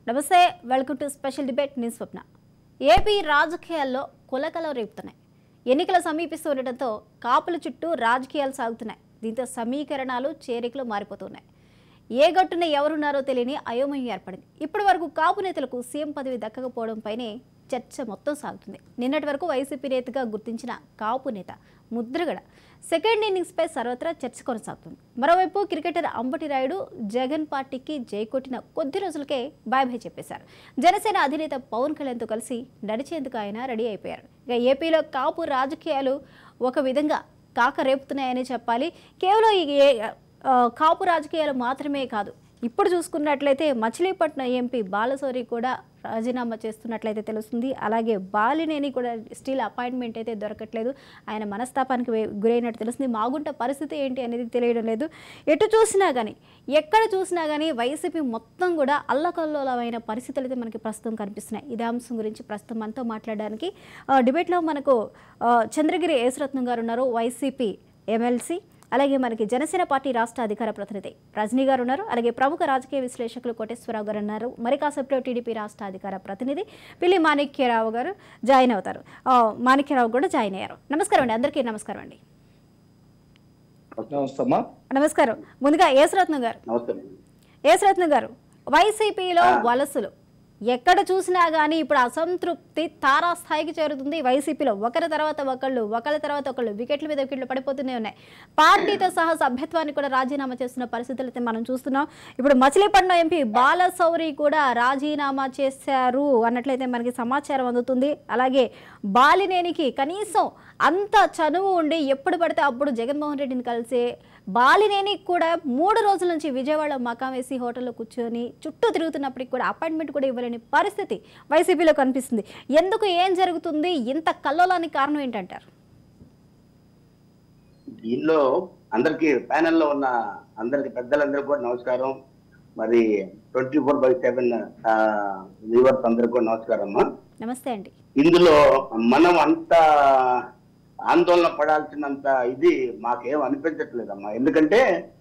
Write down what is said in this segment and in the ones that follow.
నమస్తే welcome to special debate నేను స్వప్న AP రాజకీయాల్లో కులకలం రేపుతున్నాయి ఎన్నికలు సమీపిస్తుండటంతో కాపుల చుట్టూ రాజకీయాలు సాగుతున్నాయి దీంతో సమీకరణాలు చేరికలు మారిపోతున్నాయి ఏ గట్టున ఎవరున్నారో తెలియని అయోమయం ఏర్పడింది ఇప్పటి వరకు కాపు నేతలకు సీఎం పదవి దక్కకపోవడంపైనే చర్చ మొత్తం సాగుతుంది నిన్నటి వరకు వైసీపీ నేతగా గుర్తించిన కాపు నేత ముద్రగడ సెకండ్ ఇన్నింగ్స్పై సర్వత్రా చర్చ కొనసాగుతుంది మరోవైపు క్రికెటర్ అంబటి రాయుడు జగన్ పార్టీకి జై కొట్టిన కొద్ది రోజులకే బాయ్ బాయ్ చెప్పేశారు జనసేన అధినేత పవన్ కళ్యాణ్తో కలిసి నడిచేందుకు ఆయన రెడీ అయిపోయారు ఇక ఏపీలో కాపు రాజకీయాలు ఒక విధంగా కాక రేపుతున్నాయని చెప్పాలి కేవలం ఈ ఏ- ఆ, కాపు రాజకీయాలు మాత్రమే కాదు ఇప్పుడు చూసుకున్నట్లయితే మచిలీపట్నం ఎంపీ బాలసౌరి కూడా రాజీనామా చేస్తున్నట్లయితే తెలుస్తుంది అలాగే బాలినేని కూడా స్టిల్ అపాయింట్మెంట్ అయితే దొరకట్లేదు ఆయన మనస్తాపానికి వే- గురైనట్టు తెలుస్తుంది మాగుంట పరిస్థితి ఏంటి అనేది తెలియడం లేదు ఎటు చూసినా కానీ ఎక్కడ చూసినా కానీ వైసీపీ మొత్తం కూడా అల్లకల్లోలమైన పరిస్థితులు అయితే మనకి ప్రస్తుతం కనిపిస్తున్నాయి ఇదే అంశం గురించి ప్రస్తుతం మనతో మాట్లాడడానికి ఆ, డిబేట్లో మనకు ఆ, చంద్రగిరి యేసరత్నం గారు ఉన్నారు వైసీపీ ఎమ్మెల్సీ అలాగే మనకి జనసేన పార్టీ రాష్ట్ర అధికార ప్రతినిధి రజనీ గారు ఉన్నారు అలాగే ప్రముఖ రాజకీయ విశ్లేషకులు కోటేశ్వరరావు గారు ఉన్నారు మరి కాసేపులో టీడీపీ రాష్ట్ర అధికార ప్రతినిధి పిల్లి మాణిక్యరావు గారు జాయిన్ అవుతారు ఆ, మాణిక్యరావు కూడా జాయిన్ అయ్యారు నమస్కారం అండి అందరికీ నమస్కారం అండి నమస్తే అమ్మా నమస్కారం ముందుగా యేసరత్నం గారు నమస్తే యేసరత్నం గారు వైసీపీలో వలసలు ఎక్కడ చూసినా కానీ ఇప్పుడు అసంతృప్తి తారాస్థాయికి చేరుతుంది వైసీపీలో ఒకరి తర్వాత ఒకళ్ళు ఒకళ్ళ తర్వాత ఒకళ్ళు వికెట్ల మీద వికెట్లు పడిపోతూనే ఉన్నాయి పార్టీతో సహా సభ్యత్వాన్ని కూడా రాజీనామా చేస్తున్న పరిస్థితులు అయితే మనం చూస్తున్నాం ఇప్పుడు మచిలీపట్నం ఎంపీ బాలశౌరి కూడా రాజీనామా చేశారు అన్నట్లయితే మనకి సమాచారం అందుతుంది అలాగే బాలినేనికి కనీసం అంత చనువు ఉండి ఎప్పుడు పడితే అప్పుడు జగన్మోహన్ రెడ్డిని కలిసే బాలినేని కూడా మూడు రోజుల నుంచి విజయవాడ మకాం వేసి హోటల్లో కూర్చొని చుట్టూ తిరుగుతున్నప్పటికి కూడా అపాయింట్మెంట్ కూడా ఇవ్వలేని పరిస్థితి వైసీపీలో కనిపిస్తుంది ఎందుకు ఏం జరుగుతుంది ఇంత కల్లోలానికి కారణం ఏంటంటారు దీనిలో అందరికి ప్యానెల్లో ఉన్న అందరికి పెద్దలందరికీ కూడా నమస్కారం మరి twenty four by seven viewers అందరికీ కూడా నమస్కారం అమ్మా నమస్తే అండి ఇందులో మనం అంత ఆందోళన పడాల్సినంత ఇది మాకేం అనిపించట్లేదమ్మా ఎందుకంటే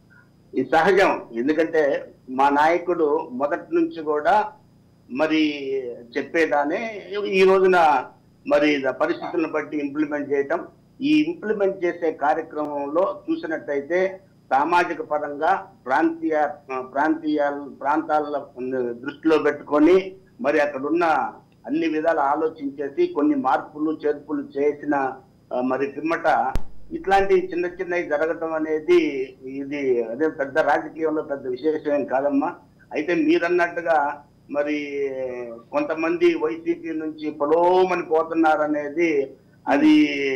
ఇది సహజం ఎందుకంటే మా నాయకుడు మొదటి నుంచి కూడా మరి చెప్పేదానే ఈ రోజున మరి పరిస్థితులను బట్టి ఇంప్లిమెంట్ చేయటం ఈ ఇంప్లిమెంట్ చేసే కార్యక్రమంలో చూసినట్టయితే సామాజిక పరంగా ప్రాంతీయ ప్రాంతీయ ప్రాంతాల దృష్టిలో పెట్టుకొని మరి అక్కడ ఉన్న అన్ని విధాలు ఆలోచించేసి కొన్ని మార్పులు చేర్పులు చేసిన ఆ, మరి పిమ్మట ఇట్లాంటి చిన్న చిన్నవి జరగటం అనేది ఇది అదే పెద్ద రాజకీయంలో పెద్ద విశేషం ఏం కాదమ్మా అయితే మీరన్నట్టుగా మరి కొంతమంది వైసీపీ నుంచి పొలోమని పోతున్నారనేది అది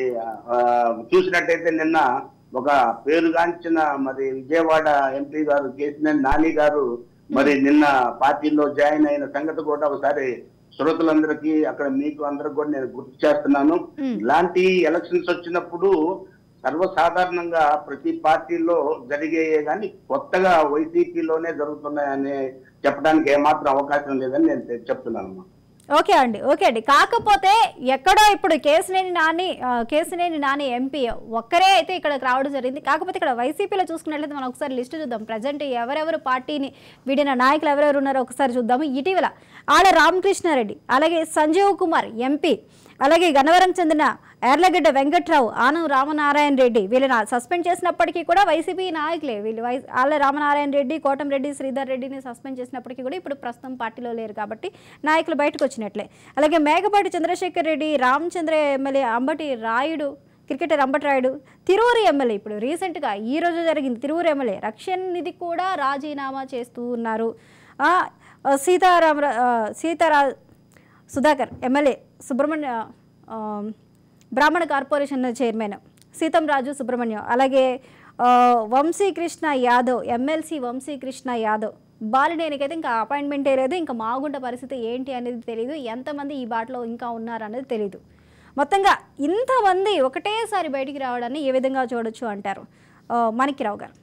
ఆ, చూసినట్టయితే నిన్న ఒక పేరుగాంచిన మరి విజయవాడ ఎంపీ గారు కేసినేని నాని గారు మరి నిన్న పార్టీలో జాయిన్ అయిన సంగతి కూడా ఒకసారి శ్రోతలందరికీ అక్కడ మీకు అందరికి కూడా నేను గుర్తు చేస్తున్నాను మ్మ్. ఇలాంటి ఎలక్షన్స్ వచ్చినప్పుడు సర్వసాధారణంగా ప్రతి పార్టీలో జరిగేయే కానీ కొత్తగా వైసీపీలోనే జరుగుతున్నాయని చెప్పడానికి ఏమాత్రం అవకాశం లేదని నేను చెప్తున్నాను ఓకే అండి ఓకే అండి కాకపోతే ఎక్కడో ఇప్పుడు కేసినేని నాని ఆ, కేసినేని నాని ఎంపీ ఒక్కరే అయితే ఇక్కడికి రావడం జరిగింది కాకపోతే ఇక్కడ వైసీపీలో చూసుకున్నట్లయితే మనం ఒకసారి లిస్టు చూద్దాం ప్రజెంట్ ఎవరెవరు పార్టీని వీడిన నాయకులు ఎవరెవరు ఉన్నారో ఒకసారి చూద్దాము ఇటీవల ఆడ రామకృష్ణారెడ్డి అలాగే సంజీవ్ కుమార్ ఎంపీ అలాగే గన్నవరం చెందిన ఎర్లగడ్డ వెంకట్రావు ఆనం రామనారాయణ రెడ్డి వీళ్ళని సస్పెండ్ చేసినప్పటికీ కూడా వైసీపీ నాయకులే వీళ్ళు వై ఆళ్ళ రామనారాయణ రెడ్డి కోటంరెడ్డి శ్రీధర్ రెడ్డిని సస్పెండ్ చేసినప్పటికీ కూడా ఇప్పుడు ప్రస్తుతం పార్టీలో లేరు కాబట్టి నాయకులు బయటకు వచ్చినట్లే అలాగే Mekapati Chandrasekhar Reddy Ramachandra MLA Ambati Rayudu cricketer Ambati Rayudu Tiruvuru MLA ఇప్పుడు రీసెంట్గా ఈ రోజు జరిగింది తిరువురు ఎమ్మెల్యే రక్షణ నిధి కూడా రాజీనామా చేస్తూ ఉన్నారు ఆ, సీతారామ సీతారా సుధాకర్ ఎమ్మెల్యే సుబ్రహ్మణ్య ఆ, బ్రాహ్మణ కార్పొరేషన్ చైర్మన్ సీతం రాజు సుబ్రహ్మణ్యం అలాగే ఆ, వంశీకృష్ణ యాదవ్ ఎమ్మెల్సీ వంశీకృష్ణ యాదవ్ బాలినేనికైతే ఇంకా అపాయింట్మెంటే లేదు ఇంకా మాగుంట పరిస్థితి ఏంటి అనేది తెలియదు ఎంతమంది ఈ బాటలో ఇంకా ఉన్నారు అనేది తెలియదు మొత్తంగా ఇంతమంది ఒకటేసారి బయటికి రావడాన్ని ఏ విధంగా చూడొచ్చు అంటారు ఆ, మాణిక్యరావు గారు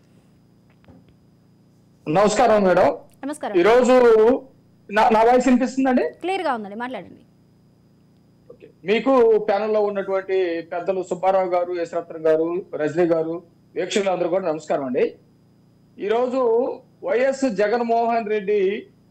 నమస్కారం మేడం నమస్కారం ఈరోజు నా నా వాయిస్ వినిపిస్తుందండి క్లియర్గా ఉందండి మాట్లాడండి ఓకే. మీకు ప్యానెల్లో ఉన్నటువంటి పెద్దలు సుబ్బారావు గారు యశ్రత్నం గారు రజనీ గారు వీక్షకులందరూ కూడా నమస్కారం అండి ఈరోజు వైఎస్ జగన్మోహన్ రెడ్డి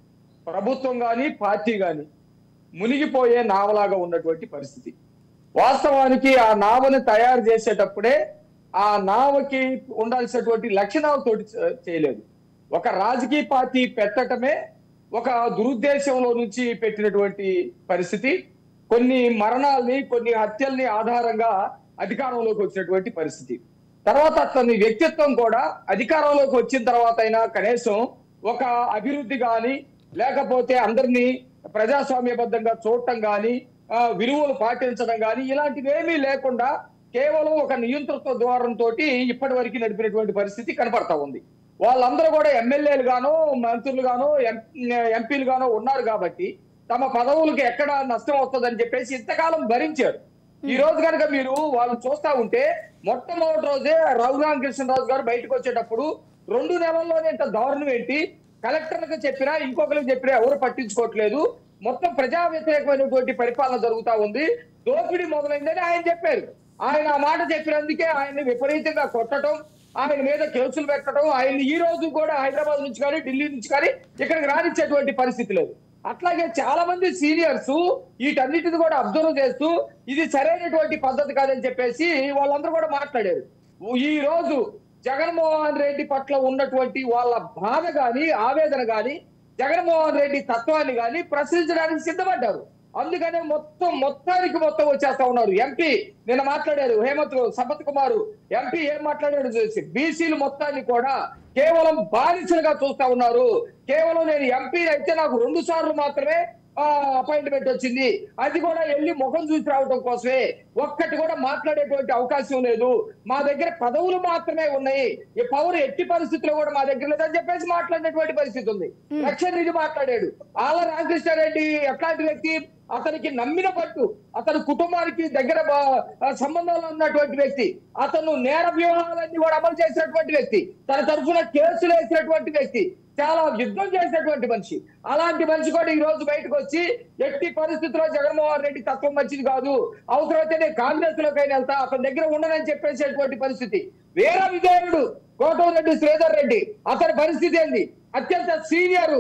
ప్రభుత్వం గాని పార్టీ గాని మునిగిపోయే నావలాగా ఉన్నటువంటి పరిస్థితి వాస్తవానికి ఆ నావని తయారు చేసేటప్పుడే ఆ నావకి ఉండాల్సినటువంటి లక్షణాలతోటి చే- చేయలేదు ఒక రాజకీయ పార్టీ పెట్టటమే ఒక దురుద్దేశంలో నుంచి పెట్టినటువంటి పరిస్థితి కొన్ని మరణాల్ని కొన్ని హత్యల్ని ఆధారంగా అధికారంలోకి వచ్చినటువంటి పరిస్థితి తర్వాత అతని వ్యక్తిత్వం కూడా అధికారంలోకి వచ్చిన తర్వాత అయినా కనీసం ఒక అభివృద్ధి గాని లేకపోతే అందరినీ ప్రజాస్వామ్యబద్ధంగా చూడటం గాని ఆ, విలువలు పాటించడం గాని ఇలాంటివి ఏమీ లేకుండా కేవలం ఒక నియంతృత్వ ద్వారంతో ఇప్పటి వరకు నడిపినటువంటి పరిస్థితి కనపడతా ఉంది వాళ్ళందరూ కూడా ఎమ్మెల్యేలు గానో మంత్రులు గానో ఎంపీలు గానో ఉన్నారు కాబట్టి తమ పదవులకు ఎక్కడ నష్టం వస్తుందని చెప్పేసి ఇంతకాలం భరించారు ఈ రోజు కనుక మీరు వాళ్ళు చూస్తా ఉంటే మొట్టమొదటి రోజే రఘురామకృష్ణరాజు గారు బయటకు వచ్చేటప్పుడు రెండు నెలల్లోనే ఇంత దారుణం ఏంటి కలెక్టర్లకు చెప్పినా ఇంకొకరికి చెప్పినా ఎవరు పట్టించుకోవట్లేదు మొత్తం ప్రజా వ్యతిరేకమైనటువంటి పరిపాలన జరుగుతా ఉంది దోపిడీ మొదలైందని ఆయన చెప్పారు ఆయన ఆ మాట చెప్పినందుకే ఆయన్ని విపరీతంగా కొట్టడం ఆయన మీద కేసులు పెట్టడం ఆయన ఈ రోజు కూడా హైదరాబాద్ నుంచి కానీ ఢిల్లీ నుంచి కానీ ఇక్కడికి రానిచ్చేటువంటి పరిస్థితి లేదు అట్లాగే చాలా మంది సీనియర్స్ వీటన్నిటిని కూడా అబ్జర్వ్ చేస్తూ ఇది సరైనటువంటి పద్ధతి కాదని చెప్పేసి వాళ్ళందరూ కూడా మాట్లాడారు ఈ రోజు జగన్మోహన్ రెడ్డి పట్ల ఉన్నటువంటి వాళ్ళ బాధ గాని ఆవేదన గాని జగన్మోహన్ రెడ్డి తత్వాన్ని గాని ప్రశ్నించడానికి సిద్ధపడ్డారు అందుకనే మొత్తం మొత్తానికి మొత్తం వచ్చేస్తా ఉన్నారు ఎంపీ నిన్న మాట్లాడారు హేమంత్ సంపత్ కుమార్ ఎంపీ ఏం మాట్లాడాడు చూసి బీసీలు మొత్తాన్ని కూడా కేవలం బానిసలుగా చూస్తా ఉన్నారు కేవలం నేను ఎంపీ అయితే నాకు రెండు సార్లు మాత్రమే అపాయింట్మెంట్ వచ్చింది అది కూడా వెళ్ళి ముఖం చూసి రావడం కోసమే ఒక్కటి కూడా మాట్లాడేటువంటి అవకాశం లేదు మా దగ్గర పదవులు మాత్రమే ఉన్నాయి ఈ పవర్ ఎట్టి పరిస్థితుల్లో కూడా మా దగ్గర లేదని చెప్పేసి మాట్లాడినటువంటి పరిస్థితి ఉంది రక్షణ నిధి మాట్లాడాడు ఆల రామకృష్ణారెడ్డి ఎట్లాంటి వ్యక్తి అతనికి నమ్మిన పట్టు అతని కుటుంబానికి దగ్గర బా- ఆ సంబంధాలు ఉన్నటువంటి వ్యక్తి అతను నేర వ్యూహాలన్నీ కూడా అమలు చేసినటువంటి వ్యక్తి తన తరఫున కేసులు వేసినటువంటి వ్యక్తి చాలా యుద్ధం చేసినటువంటి మనిషి అలాంటి మనిషి కూడా ఈ రోజు బయటకు వచ్చి ఎట్టి పరిస్థితుల్లో జగన్మోహన్ రెడ్డి తత్వం మంచిది కాదు అవసరమైతే నేను కాంగ్రెస్ లోకైనా వెళ్తా అతని దగ్గర ఉండనని చెప్పేసేటువంటి పరిస్థితి వీర విజయుడు కోటమిరెడ్డి శ్రీధర్ రెడ్డి అతని పరిస్థితి ఏంది అత్యంత సీనియర్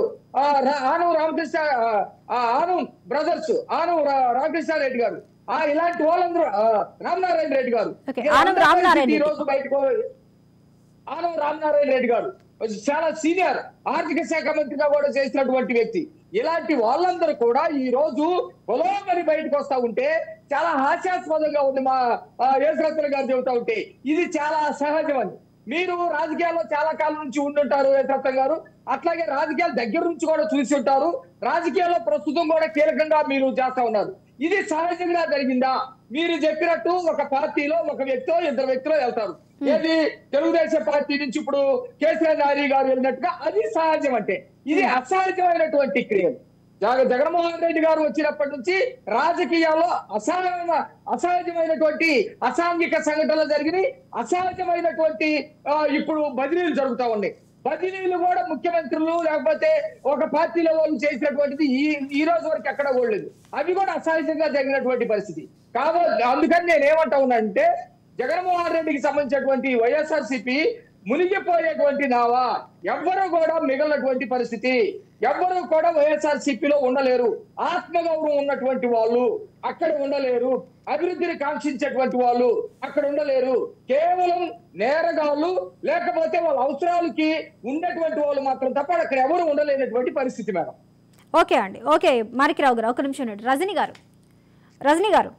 ఆను రామకృష్ణ ఆ, ఆ, ఆను బ్రదర్స్ ఆను రా- రామకృష్ణారెడ్డి గారు ఆ ఇలాంటి వాళ్ళందరూ ఆ, రామనారాయణ రెడ్డి గారు Okay, వీళ్ళందరి ఆనం రామనారాయణ పరిస్థితి ఈ రెడ్డి. రోజు బయటకు ఆనం రామనారాయణ రెడ్డి గారు చాలా సీనియర్ ఆర్థిక శాఖ మంత్రిగా కూడా చేసినటువంటి వ్యక్తి ఇలాంటి వాళ్ళందరూ కూడా ఈ రోజు పొలోమని బయటకు వస్తా ఉంటే చాలా హాస్యాస్పదంగా ఉంది మా ఆ, యేసురత్న గారు చెబుతా ఉంటే ఇది చాలా సహజం అని మీరు రాజకీయాల్లో చాలా కాలం నుంచి ఉండుంటారు యేసురత్న గారు అట్లాగే రాజకీయాల దగ్గర నుంచి కూడా చూసి ఉంటారు రాజకీయాల్లో ప్రస్తుతం కూడా కీలకంగా మీరు చేస్తా ఉన్నారు ఇది సహజంగా జరిగిందా మీరు చెప్పినట్టు ఒక పార్టీలో ఒక వ్యక్తిలో ఇద్దరు వ్యక్తులు వెళ్తారు ఏది తెలుగుదేశం పార్టీ నుంచి ఇప్పుడు కేసీఆర్ నారి గారు వెళ్ళినట్టుగా అది సహజం అంటే ఇది అసహజమైనటువంటి క్రియలు జగ- జగన్మోహన్ రెడ్డి గారు వచ్చినప్పటి నుంచి రాజకీయాల్లో అసహజమైన అసహజమైనటువంటి అసాంఘిక సంఘటనలు జరిగినాయి అసహజమైనటువంటి ఆ, ఇప్పుడు బదిలీలు జరుగుతా ఉన్నాయి బదిలీలు కూడా ముఖ్యమంత్రులు లేకపోతే ఒక పార్టీలో వాళ్ళు చేసినటువంటిది ఈ ఈ రోజు వరకు ఎక్కడ కూడలేదు అవి కూడా అసహజంగా జరిగినటువంటి పరిస్థితి కాబట్టి అందుకని నేను ఏమంటా ఉన్నానంటే జగన్మోహన్ రెడ్డికి సంబంధించినటువంటి వైఎస్ఆర్ సిపి మునిగిపోయేటువంటి నావా ఎవ్వరూ కూడా మిగిలినటువంటి పరిస్థితి ఎవ్వరూ కూడా వైఎస్ఆర్ సిపిలో ఉండలేరు ఆత్మగౌరవం ఉన్నటువంటి వాళ్ళు అక్కడ ఉండలేరు అభివృద్ధిని కాంక్షించేటువంటి వాళ్ళు అక్కడ ఉండలేరు కేవలం నేరగాళ్ళు లేకపోతే వాళ్ళ అవసరాలకి ఉన్నటువంటి వాళ్ళు మాత్రం తప్ప అక్కడ ఎవరు ఉండలేనటువంటి పరిస్థితి మేడం ఓకే అండి ఓకే మాణిక్యరావు గారు ఒక నిమిషం ఉండండి రజనీ గారు రజనీ గారు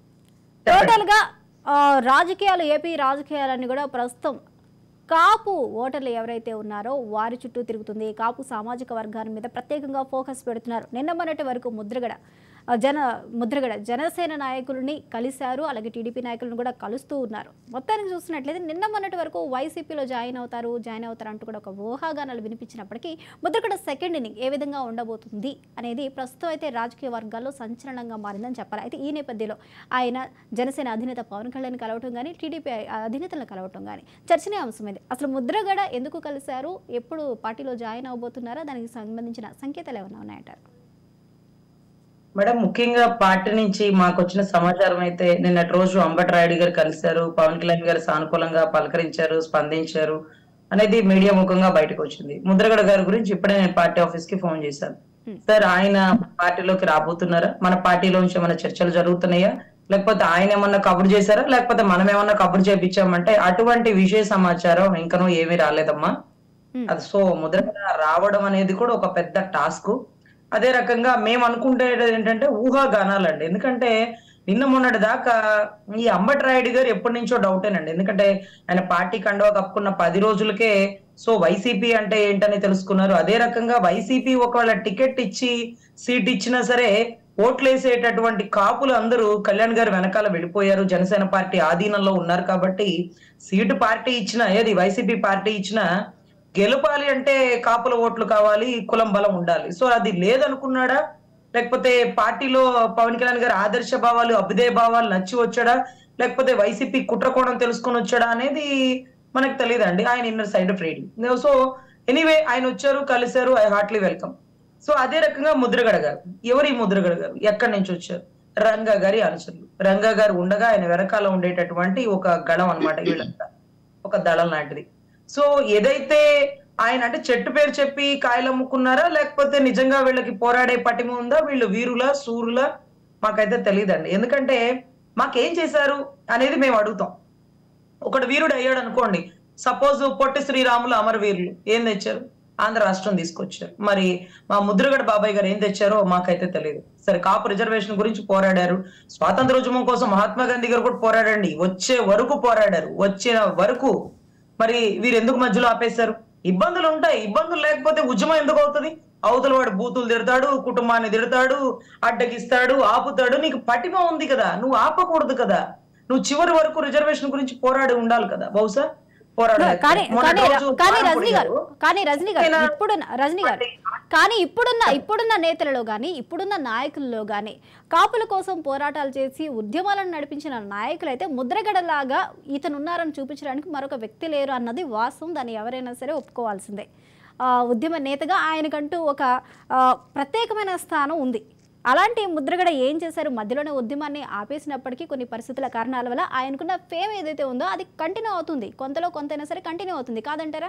టోటల్గా ఆ, రాజకీయాలు ఏపీ రాజకీయాలన్నీ కూడా ప్రస్తుతం కాపు ఓటర్లు ఎవరైతే ఉన్నారో వారి చుట్టూ తిరుగుతుంది కాపు సామాజిక వర్గాల మీద ప్రత్యేకంగా ఫోకస్ పెడుతున్నారు నిన్న మొన్నటి వరకు ముద్రగడ ఆ, జన ముద్రగడ జనసేన నాయకులని కలిశారు అలాగే టీడీపీ నాయకులను కూడా కలుస్తూ ఉన్నారు మొత్తానికి చూసినట్లయితే నిన్న మొన్నటి వరకు వైసీపీలో జాయిన్ అవుతారు జాయిన్ అవుతారు అంటూ కూడా ఒక ఊహాగానాలు వినిపించినప్పటికీ ముద్రగడ సెకండ్ ఇన్నింగ్ ఏ విధంగా ఉండబోతుంది అనేది ప్రస్తుతం అయితే రాజకీయ వర్గాల్లో సంచలనంగా మారిందని చెప్పాలి అయితే ఈ నేపథ్యంలో ఆయన జనసేన అధినేత పవన్ కళ్యాణ్ కలవటం కానీ టీడీపీ అధినేతలను కలవటం కానీ చర్చనీయాంశమైంది అసలు ముద్రగడ ఎందుకు కలిశారు ఎప్పుడు పార్టీలో జాయిన్ అవబోతున్నారా దానికి సంబంధించిన సంకేతాలు ఏమైనా ఉన్నాయంటారు మేడం ముఖ్యంగా పార్టీ నుంచి మాకు వచ్చిన సమాచారం అయితే నిన్నటి రోజు అంబటి రాయుడు గారు కలిశారు పవన్ కళ్యాణ్ గారు సానుకూలంగా పలకరించారు స్పందించారు అనేది మీడియా ముఖంగా బయటకు వచ్చింది ముద్రగడ గారి గురించి ఇప్పుడే నేను పార్టీ ఆఫీస్ కి ఫోన్ చేశాను సార్ ఆయన పార్టీలోకి రాబోతున్నారా మన పార్టీలోంచి ఏమైనా చర్చలు జరుగుతున్నాయా లేకపోతే ఆయన ఏమన్నా కబురు చేశారా లేకపోతే మనం ఏమన్నా కబురు చేపించామంటే అటువంటి విషయ సమాచారం ఇంకనూ ఏమీ రాలేదమ్మా Hmm. అది సో ముద్రగడ రావడం అనేది కూడా ఒక పెద్ద టాస్క్ అదే రకంగా మేము అనుకుంటేది ఏంటంటే ఊహాగానాలండి ఎందుకంటే నిన్న మొన్నటి దాకా ఈ అంబటి రాయుడు గారు ఎప్పటి నుంచో డౌటేనండి ఎందుకంటే ఆయన పార్టీ కండవ కప్పుకున్న పది రోజులకే సో వైసీపీ అంటే ఏంటని తెలుసుకున్నారు అదే రకంగా వైసీపీ ఒకవేళ టికెట్ ఇచ్చి సీట్ ఇచ్చినా సరే ఓట్లేసేటటువంటి కాపులు అందరూ కళ్యాణ్ గారు వెనకాల వెళ్ళిపోయారు జనసేన పార్టీ ఆధీనంలో ఉన్నారు కాబట్టి సీటు పార్టీ ఇచ్చిన ఏది వైసీపీ పార్టీ ఇచ్చిన గెలపాలి అంటే కాపుల ఓట్లు కావాలి కులం బలం ఉండాలి సో అది లేదనుకున్నాడా లేకపోతే పార్టీలో పవన్ కళ్యాణ్ గారి ఆదర్శ భావాలు అభ్యుదయ భావాలు నచ్చి వచ్చాడా లేకపోతే వైసీపీ కుట్రకోణం తెలుసుకొని వచ్చాడా అనేది మనకు తెలియదండి ఆయన inner side of reading so anyway ఆయన వచ్చారు కలిశారు ఐ హార్ట్లీ వెల్కమ్ సో అదే రకంగా ముద్రగడ గారు ఎవరు ఈ ముద్రగడ గారు ఎక్కడి నుంచి వచ్చారు రంగా గారి అనుచరులు రంగా గారు ఉండగా ఆయన వెనకాల ఉండేటటువంటి ఒక గళం అన్నమాట వీళ్ళంతా ఒక దళం లాంటిది సో ఏదైతే ఆయన అంటే చెట్టు పేరు చెప్పి కాయలు అమ్ముకున్నారా లేకపోతే నిజంగా వీళ్ళకి పోరాడే పటిమ ఉందా వీళ్ళు వీరుల సూరుల మాకైతే తెలియదండి ఎందుకంటే మాకేం చేశారు అనేది మేము అడుగుతాం ఒకడు వీరుడు అయ్యాడు అనుకోండి సపోజ్ పొట్టి శ్రీరాములు అమరవీరులు ఏం తెచ్చారు ఆంధ్ర రాష్ట్రం తీసుకొచ్చారు మరి మా ముద్రగడ బాబాయ్ గారు ఏం తెచ్చారో మాకైతే తెలియదు సరే కాపు రిజర్వేషన్ గురించి పోరాడారు స్వాతంత్ర ఉద్యమం కోసం మహాత్మా గాంధీ గారు కూడా పోరాడండి వచ్చే వరకు పోరాడారు వచ్చిన వరకు మరి వీరు ఎందుకు మధ్యలో ఆపేశారు ఇబ్బందులు ఉంటాయి ఇబ్బందులు లేకపోతే ఉద్యమం ఎందుకు అవుతుంది అవతల వాడు బూతులు తిడతాడు కుటుంబాన్ని తిడతాడు అడ్డగిస్తాడు ఆపుతాడు నీకు పటిమ ఉంది కదా నువ్వు ఆపకూడదు కదా నువ్వు చివరి వరకు రిజర్వేషన్ గురించి పోరాడి ఉండాలి కదా బహుశా పోరాడాలి కానీ మొన్నటి కానీ రోజు కానీ కారం రజనీ గారు పొడిగారు. కానీ రజనీ గారు ఆయన- ఇప్పుడున్న రజనీ గారు కానీ ఇప్పుడున్న ఇప్పుడున్న నేతలలో కానీ ఇప్పుడున్న నాయకుల్లో కానీ కాపుల కోసం పోరాటాలు చేసి ఉద్యమాలను నడిపించిన నాయకులు అయితే ముద్రగడలాగా ఇతను ఉన్నారని చూపించడానికి మరొక వ్యక్తి లేరు అన్నది వాస్తవం దాన్ని ఎవరైనా సరే ఒప్పుకోవాల్సిందే ఆ, ఉద్యమ నేతగా ఆయనకంటూ ఒక ఆ, ప్రత్యేకమైన స్థానం ఉంది అలాంటి ముద్రగడ ఏం చేశారు మధ్యలోనే ఉద్యమాన్ని ఆపేసినప్పటికీ కొన్ని పరిస్థితుల కారణాల వల్ల ఆయనకున్న ఫేమ్ ఏదైతే ఉందో అది కంటిన్యూ అవుతుంది కొంతలో కొంతైనా సరే కంటిన్యూ అవుతుంది కాదంటారా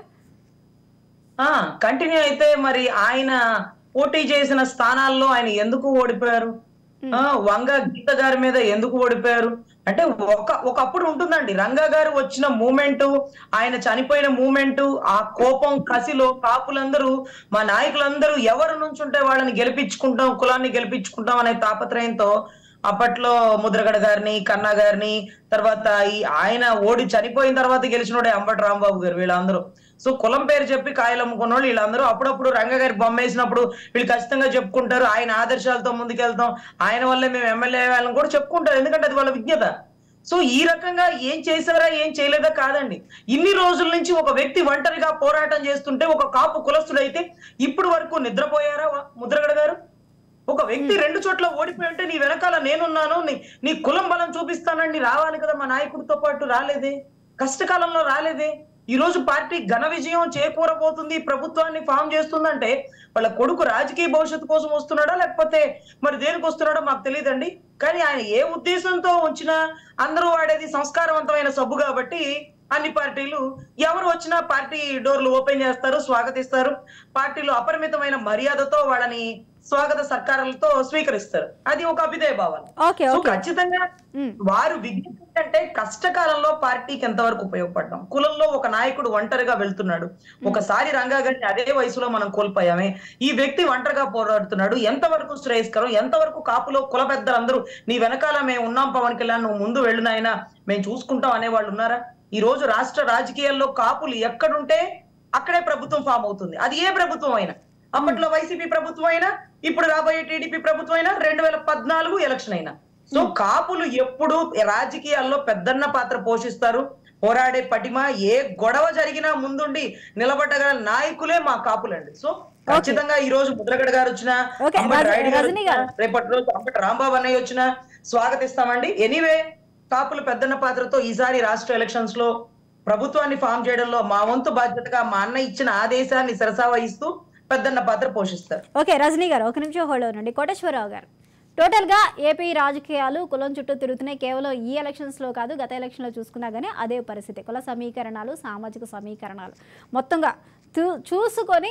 ఆ కంటిన్యూ అయితే మరి ఆయన పోటీ చేసిన స్థానాల్లో ఆయన ఎందుకు ఓడిపోయారు ఆ వంగ గీత గారి మీద ఎందుకు ఓడిపోయారు అంటే ఒక ఒకప్పుడు ఉంటుందండి రంగా గారు వచ్చిన మూమెంట్ ఆయన చనిపోయిన మూమెంట్ ఆ కోపం కసిలో కాపులందరూ మా నాయకులందరూ ఎవరు నుంచి ఉంటే వాళ్ళని గెలిపించుకుంటాం కులాన్ని గెలిపించుకుంటాం అనే తాపత్రయంతో అప్పట్లో ముద్రగడ గారిని కన్నా గారిని తర్వాత ఈ ఆయన ఓడి చనిపోయిన తర్వాత గెలిచినోడే అంబటి రాంబాబు గారు వీళ్ళందరూ సో కులం పేరు చెప్పి కాయలు అమ్ముకున్న వాళ్ళు వీళ్ళందరూ అప్పుడప్పుడు రంగ గారి బొమ్మ వేసినప్పుడు వీళ్ళు ఖచ్చితంగా చెప్పుకుంటారు ఆయన ఆదర్శాలతో ముందుకెళ్తాం ఆయన వల్లే మేము ఎమ్మెల్యే వాళ్ళని కూడా చెప్పుకుంటారు ఎందుకంటే అది వాళ్ళ విజ్ఞత సో ఈ రకంగా ఏం చేశారా ఏం చేయలేదా కాదండి ఇన్ని రోజుల నుంచి ఒక వ్యక్తి ఒంటరిగా పోరాటం చేస్తుంటే ఒక కాపు కులస్తుడైతే ఇప్పుడు వరకు నిద్రపోయారా వా- ముద్రగడ గారు ఒక వ్యక్తి రెండు చోట్ల ఓడిపోయి ఉంటే నీ వెనకాల నేనున్నాను నీ నీ కులం బలం చూపిస్తానండి రావాలి కదా మా నాయకుడితో పాటు రాలేదే కష్టకాలంలో రాలేదే ఈ రోజు పార్టీ ఘన విజయం చేకూరబోతుంది ప్రభుత్వాన్ని ఫామ్ చేస్తుందంటే వాళ్ళ కొడుకు రాజకీయ భవిష్యత్తు కోసం వస్తున్నాడా లేకపోతే మరి దేనికి వస్తున్నాడో మాకు తెలియదండి కానీ ఆయన ఏ ఉద్దేశంతో ఉంచినా అందరూ వాడేది సంస్కారవంతమైన సబ్బు కాబట్టి అన్ని పార్టీలు ఎవరు వచ్చినా పార్టీ డోర్లు ఓపెన్ చేస్తారు స్వాగతిస్తారు పార్టీలో అపరిమితమైన మర్యాదతో వాళ్ళని స్వాగత సర్కారాలతో స్వీకరిస్తారు అది ఒక అభిదయ భావన ఓకే సో ఓకే ఖచ్చితంగా ఉమ్. వారు విజ్ఞప్తి అంటే కష్టకాలంలో పార్టీకి ఎంతవరకు ఉపయోగపడడం కులంలో ఒక నాయకుడు ఒంటరిగా వెళ్తున్నాడు ఒకసారి రంగా గారిని అదే వయసులో మనం కోల్పోయామే ఈ వ్యక్తి ఒంటరిగా పోరాడుతున్నాడు ఎంతవరకు శ్రేయస్కరం ఎంతవరకు కాపులో కుల పెద్దలందరూ నీ వెనకాల మేము ఉన్నాం పవన్ కళ్యాణ్ నువ్వు ముందు వెళ్ళు నాయనా మేము చూసుకుంటాం అనే వాళ్ళు ఉన్నారా ఈ రోజు రాష్ట్ర రాజకీయాల్లో కాపులు ఎక్కడుంటే అక్కడే ప్రభుత్వం ఫామ్ అవుతుంది అది ఏ ప్రభుత్వం అయినా అప్పట్లో వైసీపీ ప్రభుత్వం అయినా ఇప్పుడు రాబోయే టీడీపీ ప్రభుత్వం అయినా రెండు వేల పద్నాలుగు ఎలక్షన్ అయినా సో కాపులు ఎప్పుడు రాజకీయాల్లో పెద్దన్న పాత్ర పోషిస్తారు పోరాడే పటిమ ఏ గొడవ జరిగినా ముందుండి నిలబడ్డగల నాయకులే మా కాపులండి సో ఖచ్చితంగా ఈ రోజు ముద్రగడ గారు వచ్చిన Okay, అంబటి రజ- రాయుడు గారు రజనీ వచ్చినా, గారు. రేపటి రోజు అంబటి రాంబాబు అన్నయ్య వచ్చిన స్వాగతిస్తామండి ఎనీవే కాపుల పెద్దన్న పాత్రతో ఈసారి రాష్ట్ర ఎలక్షన్స్ లో ప్రభుత్వాన్ని ఫామ్ చేయడంలో మా వంతు బాధ్యతగా మా అన్న ఇచ్చిన ఆదేశాన్ని సరసా వహిస్తూ పెద్దన్న పాత్ర పోషిస్తారు ఓకే రజనీ గారు ఒక నిమిషం హోల్డ్ అవునండి కోటేశ్వరరావు గారు టోటల్గా ఏపీ రాజకీయాలు కులం చుట్టూ తిరుగుతున్నాయి కేవలం ఈ ఎలక్షన్స్లో కాదు గత ఎలక్షన్లో చూసుకున్నా కానీ అదే పరిస్థితి కుల సమీకరణాలు సామాజిక సమీకరణాలు మొత్తంగా చూ చూసుకొని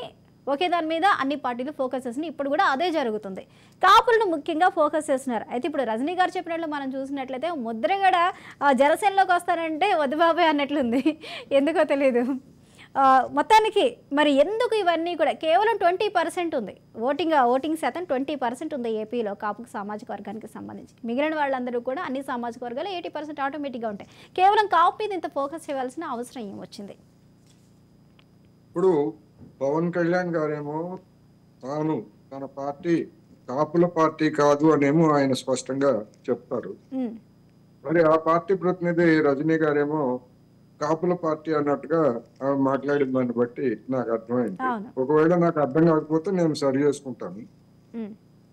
ఒకే దాని మీద అన్ని పార్టీలు ఫోకస్ చేసినాయి ఇప్పుడు కూడా అదే జరుగుతుంది కాపులను ముఖ్యంగా ఫోకస్ చేస్తున్నారు అయితే ఇప్పుడు రజనీ గారు చెప్పినట్లు మనం చూసినట్లయితే ముద్రగడ ఆ, జనసేనలోకి వస్తానంటే వద్దు బాబాయ్ అన్నట్లుంది ఎందుకో తెలియదు ఆ, మొత్తానికి మరి ఎందుకు ఇవన్నీ కూడా కేవలం ట్వంటీ పర్సెంట్ ఉంది ఓటింగ్ ఓటింగ్ శాతం ట్వంటీ పర్సెంట్ ఉంది ఏపీలో కాపు సామాజిక వర్గానికి సంబంధించి మిగిలిన వాళ్ళందరూ కూడా అన్ని సామాజిక వర్గాలు ఎయిటీ పర్సెంట్ ఆటోమేటిక్గా ఉంటాయి కేవలం కాపు మీద ఇంత ఫోకస్ చేయాల్సిన అవసరం ఏమొచ్చింది ఇప్పుడు పవన్ కళ్యాణ్ గారేమో తాను తన పార్టీ కాపుల పార్టీ కాదు అనేమో ఆయన స్పష్టంగా చెప్తారు ఉమ్, మరి ఆ పార్టీ ప్రతినిధి రజనీ గారేమో కాపుల పార్టీ అన్నట్టుగా ఆమె మాట్లాడిన దాన్ని బట్టి నాకు అర్థమైంది అవును. ఒకవేళ నాకు అర్థం కాకపోతే నేను సరి చేసుకుంటాను ఉమ్,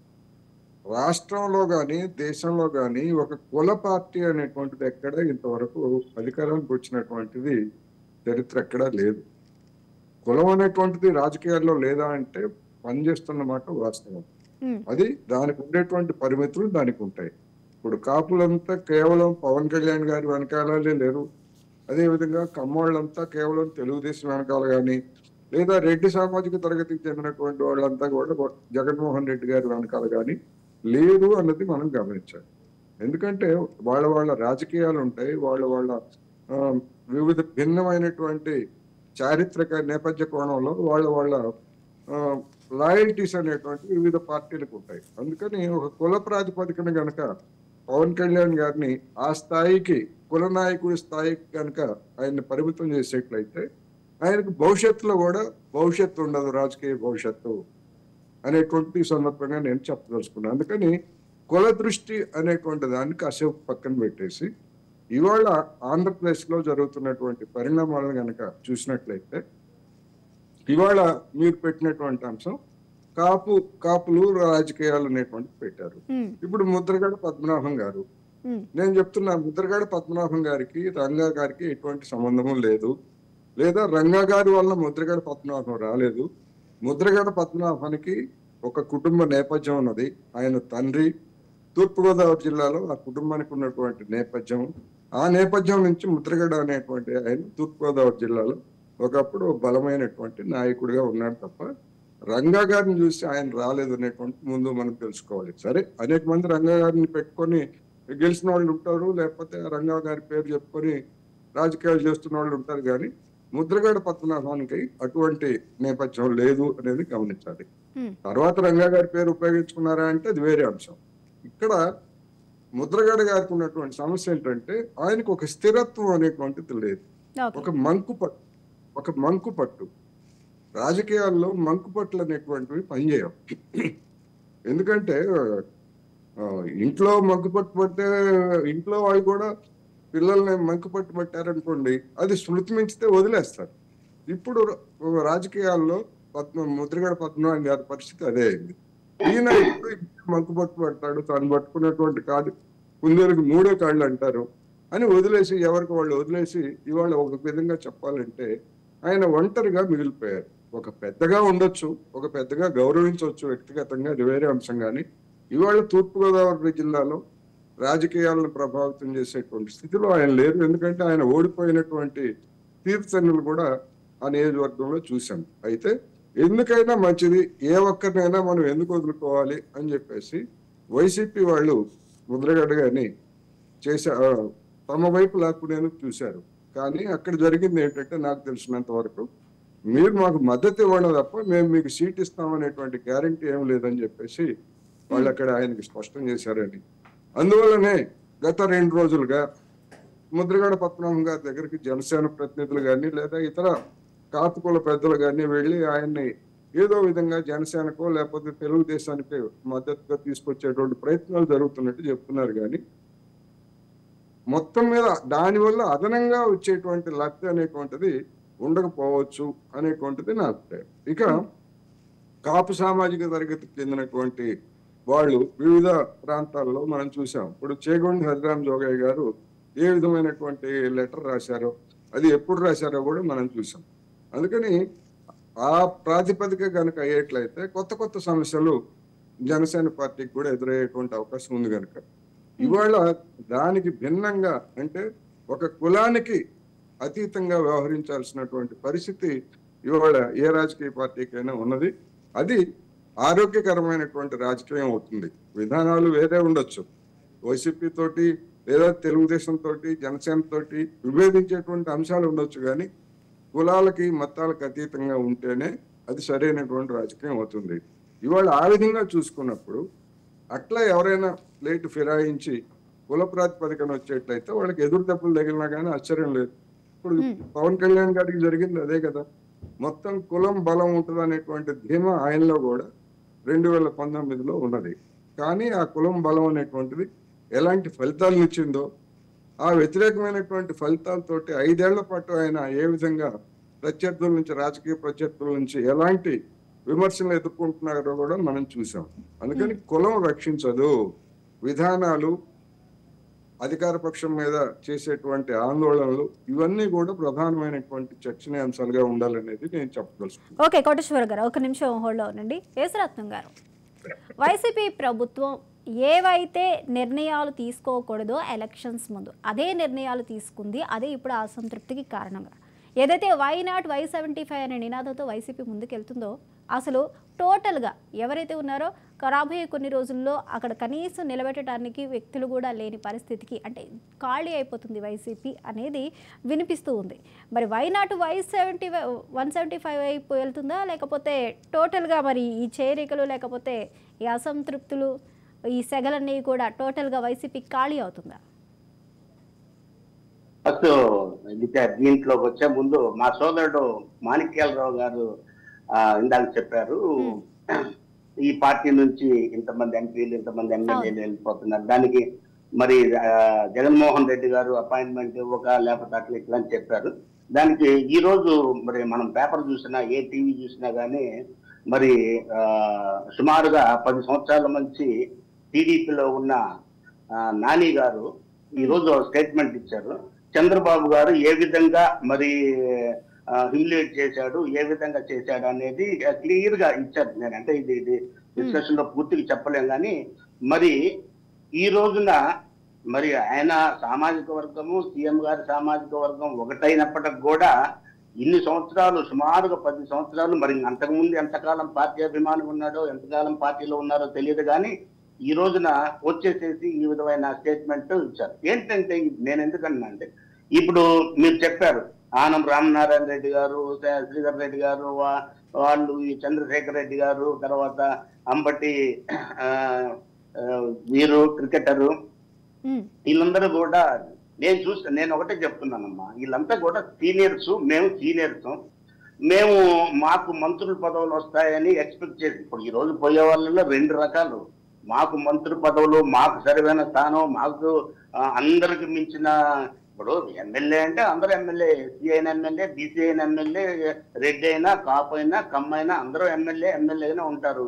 రాష్ట్రంలో గాని దేశంలో గాని ఒక కుల పార్టీ అనేటువంటిది ఎక్కడ ఇంతవరకు అధికారానికి వచ్చినటువంటిది చరిత్ర ఎక్కడా లేదు కులం అనేటువంటిది రాజకీయాల్లో లేదా అంటే పనిచేస్తున్న మాట వాస్తవం ఉమ్, అది దానికి ఉండేటువంటి పరిమితులు దానికి ఉంటాయి ఇప్పుడు కాపులంతా కేవలం పవన్ కళ్యాణ్ గారి వెనకాలే లేరు అదే విధంగా కమ్మోళ్ళంతా కేవలం తెలుగుదేశం వెనకాల కానీ లేదా రెడ్డి సామాజిక తరగతికి చెందినటువంటి వాళ్ళంతా కూడా జగన్మోహన్ రెడ్డి గారి వెనకాల కానీ లేదు అన్నది మనం గమనించాలి ఎందుకంటే వాళ్ళ వాళ్ళ రాజకీయాలు ఉంటాయి వాళ్ళ వాళ్ళ ఆ, వివిధ భిన్నమైనటువంటి చారిత్రక నేపథ్య కోణంలో వాళ్ళ వాళ్ళ లాయల్టీస్ అనేటువంటి వివిధ పార్టీలకు ఉంటాయి అందుకని ఒక కుల ప్రాతిపదికన గనక పవన్ కళ్యాణ్ గారిని ఆ స్థాయికి కుల నాయకుడి స్థాయికి కనుక ఆయన్ని పరిమితం చేసేట్లయితే ఆయనకు భవిష్యత్తులో కూడా భవిష్యత్తు ఉండదు రాజకీయ భవిష్యత్తు అనేటువంటి ఈ సందర్భంగా నేను చెప్పదలుచుకున్నాను అందుకని కుల దృష్టి అనేటువంటి దాన్ని కాసేపు పక్కన పెట్టేసి ఇవాళ ఆంధ్రప్రదేశ్ లో జరుగుతున్నటువంటి పరిణామాలను గనక చూసినట్లయితే ఇవాళ మీరు పెట్టినటువంటి అంశం కాపు కాపులు రాజకీయాలు అనేటువంటి పెట్టారు ఉమ్, ఇప్పుడు ముద్రగడ పద్మనాభం గారు ఉమ్, నేను చెప్తున్నా ముద్రగడ పద్మనాభం గారికి రంగా గారికి ఎటువంటి సంబంధము లేదు లేదా రంగా గారి వల్ల ముద్రగడ పద్మనాభం రాలేదు ముద్రగడ పద్మనాభానికి ఒక కుటుంబ నేపథ్యం ఉన్నది ఆయన తండ్రి తూర్పుగోదావరి జిల్లాలో ఆ కుటుంబానికి ఉన్నటువంటి నేపథ్యం ఆ నేపథ్యం నుంచి ముద్రగడ అనేటువంటి ఆయన తూర్పుగోదావరి జిల్లాలో ఒకప్పుడు బలమైనటువంటి నాయకుడిగా ఉన్నాడు తప్ప రంగా గారిని చూసి ఆయన రాలేదు అనేటువంటి ముందు మనం తెలుసుకోవాలి సరే అనేక మంది రంగా గారిని పెట్టుకొని గెలిచిన వాళ్ళు ఉంటారు లేకపోతే ఆ రంగా గారి పేరు చెప్పుకొని రాజకీయాలు చేస్తున్న వాళ్ళు ఉంటారు కానీ ముద్రగడ పద్మనాభానికి అటువంటి నేపథ్యం లేదు అనేది గమనించాలి ఉమ్, తర్వాత రంగా గారి పేరు ఉపయోగించుకున్నారా అంటే అది వేరే అంశం ఇక్కడ ముద్రగడ గారికి ఉన్నటువంటి సమస్య ఏంటంటే ఆయనకు ఒక స్థిరత్వం అనేటువంటిది లేదు ఓకే ఒక మంకు పట్టు ఒక మంకు పట్టు రాజకీయాల్లో మంకు పట్లు అనేటువంటివి పనిచేయవు ఎందుకంటే ఆ, ఇంట్లో మంకు పట్టు పట్టే ఇంట్లో వాళ్ళు కూడా పిల్లల్ని మంకు పట్టు పట్టారనుకోండి అది శృతి మించితే వదిలేస్తారు ఇప్పుడు ర- రాజకీయాల్లో పద్మ ముద్రగడ పద్మనాభం గారి పరిస్థితి అదే అయింది ఈయన ఇప్పుడు మంకు పట్టు పడతాడు తాను పట్టుకున్నటువంటి కాదు కుందేలకు మూడే కాళ్ళు అంటారు అని వదిలేసి ఎవరికి వాళ్ళు వదిలేసి ఇవాళ ఒక విధంగా చెప్పాలంటే ఆయన ఒంటరిగా మిగిలిపోయారు ఒక పెద్దగా ఉండొచ్చు ఒక పెద్దగా గౌరవించవచ్చు వ్యక్తిగతంగా అది వేరే అంశం కానీ ఇవాళ తూర్పుగోదావరి జిల్లాలో రాజకీయాలను ప్రభావితం చేసేటువంటి స్థితిలో ఆయన లేరు ఎందుకంటే ఆయన ఓడిపోయినటువంటి తీర్థనులు కూడా ఆ నియోజకవర్గంలో చూశాం అయితే ఎందుకైనా మంచిది ఏ ఒక్కరినైనా మనం ఎందుకు వదులుకోవాలి అని చెప్పేసి వైసీపీ వాళ్ళు ముద్రగడ్డ గారిని చేసే ఆ, తమ వైపు లాక్కునేందుకు చూశారు కానీ అక్కడ జరిగింది ఏంటంటే నాకు తెలిసినంత వరకు మీరు మాకు మద్దతు ఇవ్వడం తప్ప మేము మీకు సీట్ ఇస్తామనేటువంటి గ్యారంటీ ఏం లేదని చెప్పేసి వాళ్ళు అక్కడ ఆయనకి స్పష్టం చేశారని అందువల్లనే గత రెండు రోజులుగా ముద్రగడ పద్మనాభం గారి దగ్గరికి జనసేన ప్రతినిధులు కానీ లేదా ఇతర కాపుకుల పెద్దలు కానీ వెళ్ళి ఆయన్ని ఏదో విధంగా జనసేనకో లేకపోతే తెలుగుదేశానికి మద్దతుగా తీసుకొచ్చేటువంటి ప్రయత్నాలు జరుగుతున్నట్టు చెప్తున్నారు కానీ మొత్తం మీద దానివల్ల అదనంగా వచ్చేటువంటి లబ్ధి అనేటువంటిది ఉండకపోవచ్చు అనేటువంటిది నా అభిప్రాయం ఇక కాపు సామాజిక తరగతికి చెందినటువంటి వాళ్ళు వివిధ ప్రాంతాల్లో మనం చూసాం ఇప్పుడు చేగొండ హరిరామ్ జోగయ్య గారు ఏ విధమైనటువంటి లెటర్ రాశారో అది ఎప్పుడు రాశారో కూడా మనం చూసాం అందుకని ఆ ప్రాతిపదిక కనుక అయ్యేట్లయితే కొత్త కొత్త సమస్యలు జనసేన పార్టీకి కూడా ఎదురయ్యేటువంటి అవకాశం ఉంది కనుక ఇవాళ దానికి భిన్నంగా అంటే ఒక కులానికి అతీతంగా వ్యవహరించాల్సినటువంటి పరిస్థితి ఇవాళ ఏ రాజకీయ పార్టీకైనా ఉన్నది అది ఆరోగ్యకరమైనటువంటి రాజకీయం అవుతుంది విధానాలు వేరే ఉండొచ్చు వైసీపీ తోటి లేదా తెలుగుదేశం తోటి జనసేన తోటి విభేదించేటువంటి అంశాలు ఉండొచ్చు కానీ కులాలకి మతాలకు అతీతంగా ఉంటేనే అది సరైనటువంటి రాజకీయం అవుతుంది ఇవాళ ఆ విధంగా చూసుకున్నప్పుడు అట్లా ఎవరైనా ప్లేట్ ఫిరాయించి కుల ప్రాతిపదికన వచ్చేట్లయితే వాళ్ళకి ఎదురు దెబ్బలు తగిలినా కానీ ఆశ్చర్యం లేదు ఇప్పుడు పవన్ కళ్యాణ్ గారికి జరిగింది అదే కదా మొత్తం కులం బలం ఉంటుంది అనేటువంటి ధీమా ఆయనలో కూడా రెండు వేల పంతొమ్మిదిలో ఉన్నది కానీ ఆ కులం బలం అనేటువంటిది ఎలాంటి ఫలితాలను ఇచ్చిందో ఆ వ్యతిరేకమైనటువంటి ఫలితాలతోటి ఐదేళ్ల పాటు ఆయన ఏ విధంగా ప్రత్యర్థుల నుంచి రాజకీయ ప్రత్యర్థుల నుంచి ఎలాంటి విమర్శలు ఎదుర్కొంటున్నారో కూడా మనం చూసాం అందుకని కులం రక్షించదు విధానాలు అధికార పక్షం మీద చేసేటువంటి ఆందోళనలు ఇవన్నీ కూడా ప్రధానమైనటువంటి చర్చనీయాంశాలుగా ఉండాలనేది నేను చెప్పదలుచుకున్నాను ఓకే కోటేశ్వర గారు ఒక నిమిషం హోల్డ్లో ఉండండి యేసరత్నం గారు వైసీపీ ప్రభుత్వం ఏవైతే నిర్ణయాలు తీసుకోకూడదో ఎలక్షన్స్ ముందు అదే నిర్ణయాలు తీసుకుంది అదే ఇప్పుడు అసంతృప్తికి కారణంగా ఏదైతే why not why seventy five అనే నినాదంతో వైసీపీ ముందుకెళ్తుందో అసలు టోటల్గా ఎవరైతే ఉన్నారో రాబోయే కొన్ని రోజుల్లో అక్కడ కనీసం నిలబెట్టడానికి వ్యక్తులు కూడా లేని పరిస్థితికి అంటే ఖాళీ అయిపోతుంది వైసీపీ అనేది వినిపిస్తూ ఉంది మరి why not why seventy one seventy five వైపు వెళ్తుందా లేకపోతే టోటల్గా మరి ఈ చేరికలు లేకపోతే ఈ అసంతృప్తులు ఈ సెగలన్నీ కూడా టోటల్గా వైసీపీ ఖాళీ అవుతుందా ఫస్ట్ ఇంకా దీంట్లోకి వచ్చే ముందు మా సోదరుడు మాణిక్యాలరావు గారు ఆ, ఇందాక చెప్పారు ఈ పార్టీ నుంచి ఇంతమంది ఎంపీలు ఇంతమంది ఎమ్మెల్యేలు వెళ్ళిపోతున్నారు దానికి మరి ఆ, జగన్మోహన్ రెడ్డి గారు అపాయింట్మెంట్ ఇవ్వక లేకపోతే అట్లా ఇట్లా అని చెప్పారు దానికి ఈ రోజు మరి మనం పేపర్ చూసినా ఏ టీవీ చూసినా గానీ మరి ఆ, సుమారుగా పది సంవత్సరాల నుంచి టీడీపీలో ఉన్న ఆ, నాని గారు ఈ రోజు స్టేట్మెంట్ ఇచ్చారు చంద్రబాబు గారు ఏ విధంగా మరి హ్యూమిలేట్ చేశాడు ఏ విధంగా చేశాడు అనేది క్లియర్ గా ఇచ్చారు నేను అంటే ఇది ఇది డిస్కషన్ లో పూర్తిగా చెప్పలేం కానీ మరి ఈ రోజున మరి ఆయన సామాజిక వర్గము సీఎం గారి సామాజిక వర్గం ఒకటైనప్పటికి కూడా ఇన్ని సంవత్సరాలు సుమారుగా పది సంవత్సరాలు మరి అంతకుముందు ఎంతకాలం పార్టీ అభిమానం ఉన్నాడో ఎంతకాలం పార్టీలో ఉన్నారో తెలియదు కానీ ఈ రోజున వచ్చేసేసి ఈ విధమైన స్టేట్మెంట్ ఇచ్చారు ఏంటంటే ఇది నేను ఎందుకన్నా అంటే ఇప్పుడు మీరు చెప్పారు ఆనం రామనారాయణ రెడ్డి గారు శ్రీ- శ్రీధర్ రెడ్డి గారు వా- వాళ్ళు ఈ చంద్రశేఖర్ రెడ్డి గారు తర్వాత అంబటి ఆ, ఆ, వీరు క్రికెటరు ఉమ్, వీళ్ళందరూ కూడా నేను చూస్తే నేను ఒకటే చెప్తున్నానమ్మా వీళ్ళంతా కూడా సీనియర్స్ మేము సీనియర్స్ మేము మాకు మంత్రుల పదవులు వస్తాయని ఎక్స్పెక్ట్ చేసి ఇప్పుడు ఈ రోజు పోయే వాళ్ళలో రెండు రకాలు మాకు మంత్రి పదవులు మాకు సరివైన స్థానం మాకు ఆ, అందరికి మించిన ఇప్పుడు ఎమ్మెల్యే అంటే అందరూ ఎమ్మెల్యే ఎస్సీ అయిన ఎమ్మెల్యే బీసీ అయిన ఎమ్మెల్యే రెడ్డి అయినా కాపు అయినా కమ్మ అయినా అందరూ ఎమ్మెల్యే ఎమ్మెల్యే అయినా ఉంటారు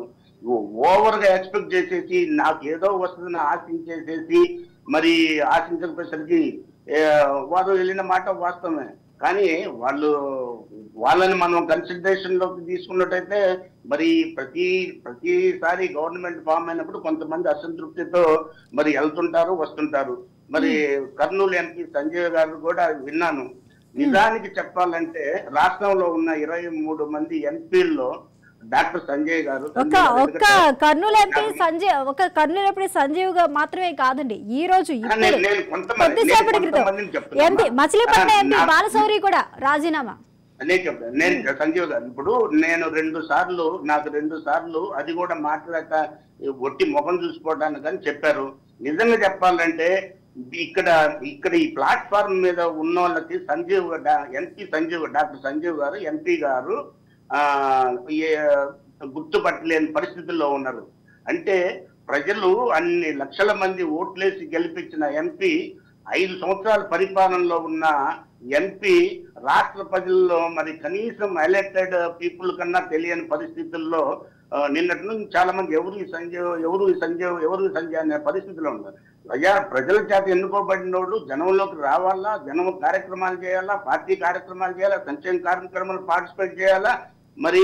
ఓవర్ గా ఎక్స్పెక్ట్ చేసేసి నాకు ఏదో వస్తుందని ఆశించేసేసి మరి ఆశించకపోయేసరికి ఏ, వారు వెళ్ళిన మాట వాస్తవమే కానీ వాళ్ళు వాళ్ళని మనం కన్సిడరేషన్ లోకి తీసుకున్నట్టయితే మరి ప్రతి ప్రతిసారి గవర్నమెంట్ ఫామ్ అయినప్పుడు కొంతమంది అసంతృప్తితో మరి వెళ్తుంటారు వస్తుంటారు మరి కర్నూలు ఎంపీ సంజయ్ గారు కూడా విన్నాను నిజానికి చెప్పాలంటే రాష్ట్రంలో ఉన్న ఇరవై మూడు మంది ఎంపీల్లో డాక్టర్ సంజయ్ గారు ఒక సంజయ్ గారు ఒక్క కర్నూలు ఎంపీ సంజయ్ ఒక కర్నూలు ఎంపీ సంజీవ్ గా మాత్రమే కాదండి ఈ రోజు ఇప్పుడు నేను- నేను కొంతమంది- కొద్దిసేపటి నేను క్రితం కొంతమందిని చెప్తున్నా. ఎంపీ మచిలీపట్నం ఆ, ఎంపీ నా- బాలశౌరి కూడా రాజీనామా నేను చెప్తాను నేను సంజీవ్ గారు ఇప్పుడు నేను రెండు సార్లు నాకు రెండు సార్లు అది కూడా మాట్లాడక ఒట్టి ముఖం చూసుకోవడానికి అని చెప్పారు నిజంగా చెప్పాలంటే ఇక్కడ ఇక్కడ ఈ ప్లాట్ఫామ్ మీద ఉన్న వాళ్ళకి సంజీవ్ డా- ఎంపీ సంజీవ్ డాక్టర్ సంజీవ్ గారు ఎంపీ గారు ఆ ఏ- గుర్తుపట్టలేని పరిస్థితుల్లో ఉన్నారు అంటే ప్రజలు అన్ని లక్షల మంది ఓట్లేసి గెలిపించిన ఎంపీ ఐదు సంవత్సరాల పరిపాలనలో ఉన్న ఎంపీ రాష్ట్ర ప్రజల్లో మరి కనీసం ఎలక్టెడ్ పీపుల్ కన్నా తెలియని పరిస్థితుల్లో ఆ, నిన్నటి నుంచి చాలా మంది ఎవరు ఈ సంజయ్ ఎవరు ఈ సంజయ్ ఎవరు ఈ సంజయ్ అనే పరిస్థితిలో ఉన్నారు ప్రజా ప్రజల చేత ఎన్నుకోబడినోడు జనంలోకి రావాలా జనం కార్యక్రమాలు చేయాలా పార్టీ కార్యక్రమాలు చేయాలా సంక్షేమ కార్యక్రమాలు పార్టిసిపేట్ చేయాలా మరి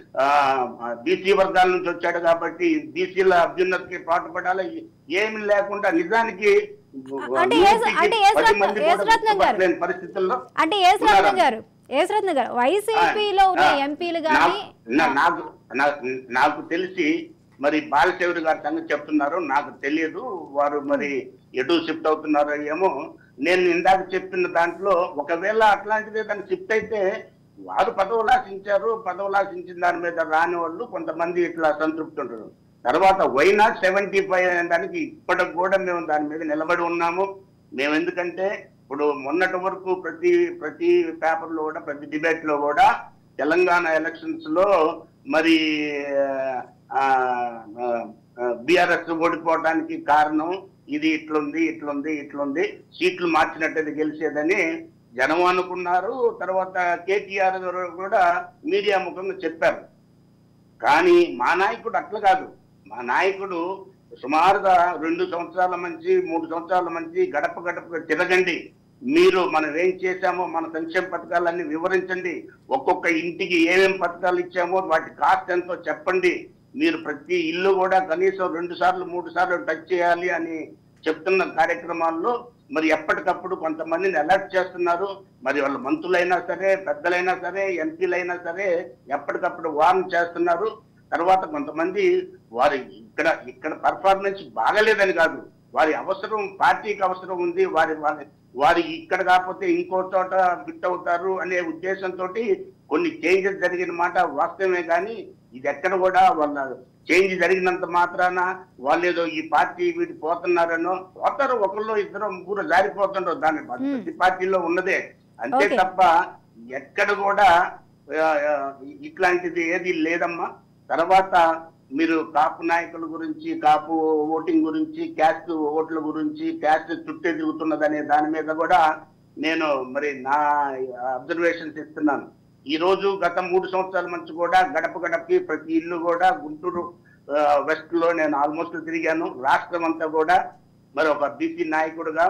బీసీ వర్గాల నుంచి వచ్చాడు కాబట్టి బీసీల అభ్యున్నతికి పాటుపడాలి ఏమి లేకుండా నిజానికి అంటే ఏ- అంటే ఏ పది రత్న- మంది ఏ కూడా రత్నం గారు? గుర్తుపట్టలేని పరిస్థితుల్లో అంటే ఏసు రత్నం గారు యేసరత్న గారు వైసీపీలో ఉన్న ఆ, ఎంపీలు నా- కానీ నా- నాకు నా- నాకు తెలిసి మరి బాలశేవరి గారి సంగతి చెప్తున్నారు నాకు తెలియదు వారు మరి ఎటు షిఫ్ట్ అవుతున్నారో ఏమో నేను ఇందాక చెప్పిన దాంట్లో ఒకవేళ అట్లాంటిది ఏదైనా షిఫ్ట్ అయితే వారు పదవులు ఆశించారు పదవులు ఆశించిన దాని మీద రాని వాళ్ళు కొంతమంది ఇట్లా సంతృప్తి ఉంటారు తర్వాత వై నాట్ సెవెంటీ ఫైవ్ అనే దానికి ఇప్పటికి కూడా మేము దాని మీద నిలబడి ఉన్నాము మేము ఎందుకంటే ఇప్పుడు మొన్నటి వరకు ప్రతి ప్రతి పేపర్ లో కూడా ప్రతి డిబేట్ లో కూడా తెలంగాణ ఎలక్షన్స్ లో మరి బిఆర్ఎస్ ఓడిపోవడానికి కారణం ఇది ఇట్లుంది ఇట్లుంది ఇట్లుంది సీట్లు మార్చినట్టయితే గెలిచేదని జనం అనుకున్నారు తర్వాత కేటీఆర్ గారు కూడా మీడియా ముఖంగా చెప్పారు కానీ మా నాయకుడు అట్లా కాదు మా నాయకుడు సుమారుగా రెండు సంవత్సరాల మంచి మూడు సంవత్సరాల మంచి గడప గడప తిరగండి మీరు మనం ఏం చేశామో మన సంక్షేమ పథకాలన్నీ వివరించండి ఒక్కొక్క ఇంటికి ఏమేం పథకాలు ఇచ్చామో వాటి కాస్ట్ ఎంతో చెప్పండి మీరు ప్రతి ఇల్లు కూడా కనీసం రెండు సార్లు మూడు సార్లు టచ్ చేయాలి అని చెప్తున్న కార్యక్రమాల్లో మరి ఎప్పటికప్పుడు కొంతమందిని అలర్ట్ చేస్తున్నారు మరి వాళ్ళ మంత్రులైనా సరే పెద్దలైనా సరే ఎంపీలైనా సరే ఎప్పటికప్పుడు వార్న్ చేస్తున్నారు తర్వాత కొంతమంది వారి ఇక్కడ ఇక్కడ పర్ఫార్మెన్స్ బాగలేదని కాదు వారి అవసరం పార్టీకి అవసరం ఉంది వారి వారి వారి ఇక్కడ కాకపోతే ఇంకో చోట ఫిట్ అవుతారు అనే ఉద్దేశంతో కొన్ని చేంజెస్ జరిగిన మాట వాస్తవమే కానీ ఇది ఎక్కడ కూడా వాళ్ళ చేంజ్ జరిగినంత మాత్రాన వాళ్ళు ఏదో ఈ పార్టీ వీటి పోతున్నారనో పోతారు ఒకళ్ళు ఇద్దరు ముగ్గురు జారిపోతుండ్రు దాని ప్రతి పార్టీలో ఉన్నదే అంతే Okay. తప్ప ఎక్కడ కూడా ఆ, ఆ, ఇట్లాంటిది ఏది లేదమ్మా తర్వాత మీరు కాపు నాయకుల గురించి కాపు ఓటింగ్ గురించి క్యాస్ట్ ఓట్ల గురించి క్యాస్ట్ చుట్టే దిగుతున్నదనే దాని మీద కూడా నేను మరి నా అబ్జర్వేషన్స్ ఇస్తున్నాను ఈ రోజు గత మూడు సంవత్సరాల నుంచి కూడా గడప గడపకి ప్రతి ఇల్లు కూడా గుంటూరు వెస్ట్ లో నేను ఆల్మోస్ట్ తిరిగాను రాష్ట్రం అంతా కూడా మరి ఒక బీసీ నాయకుడుగా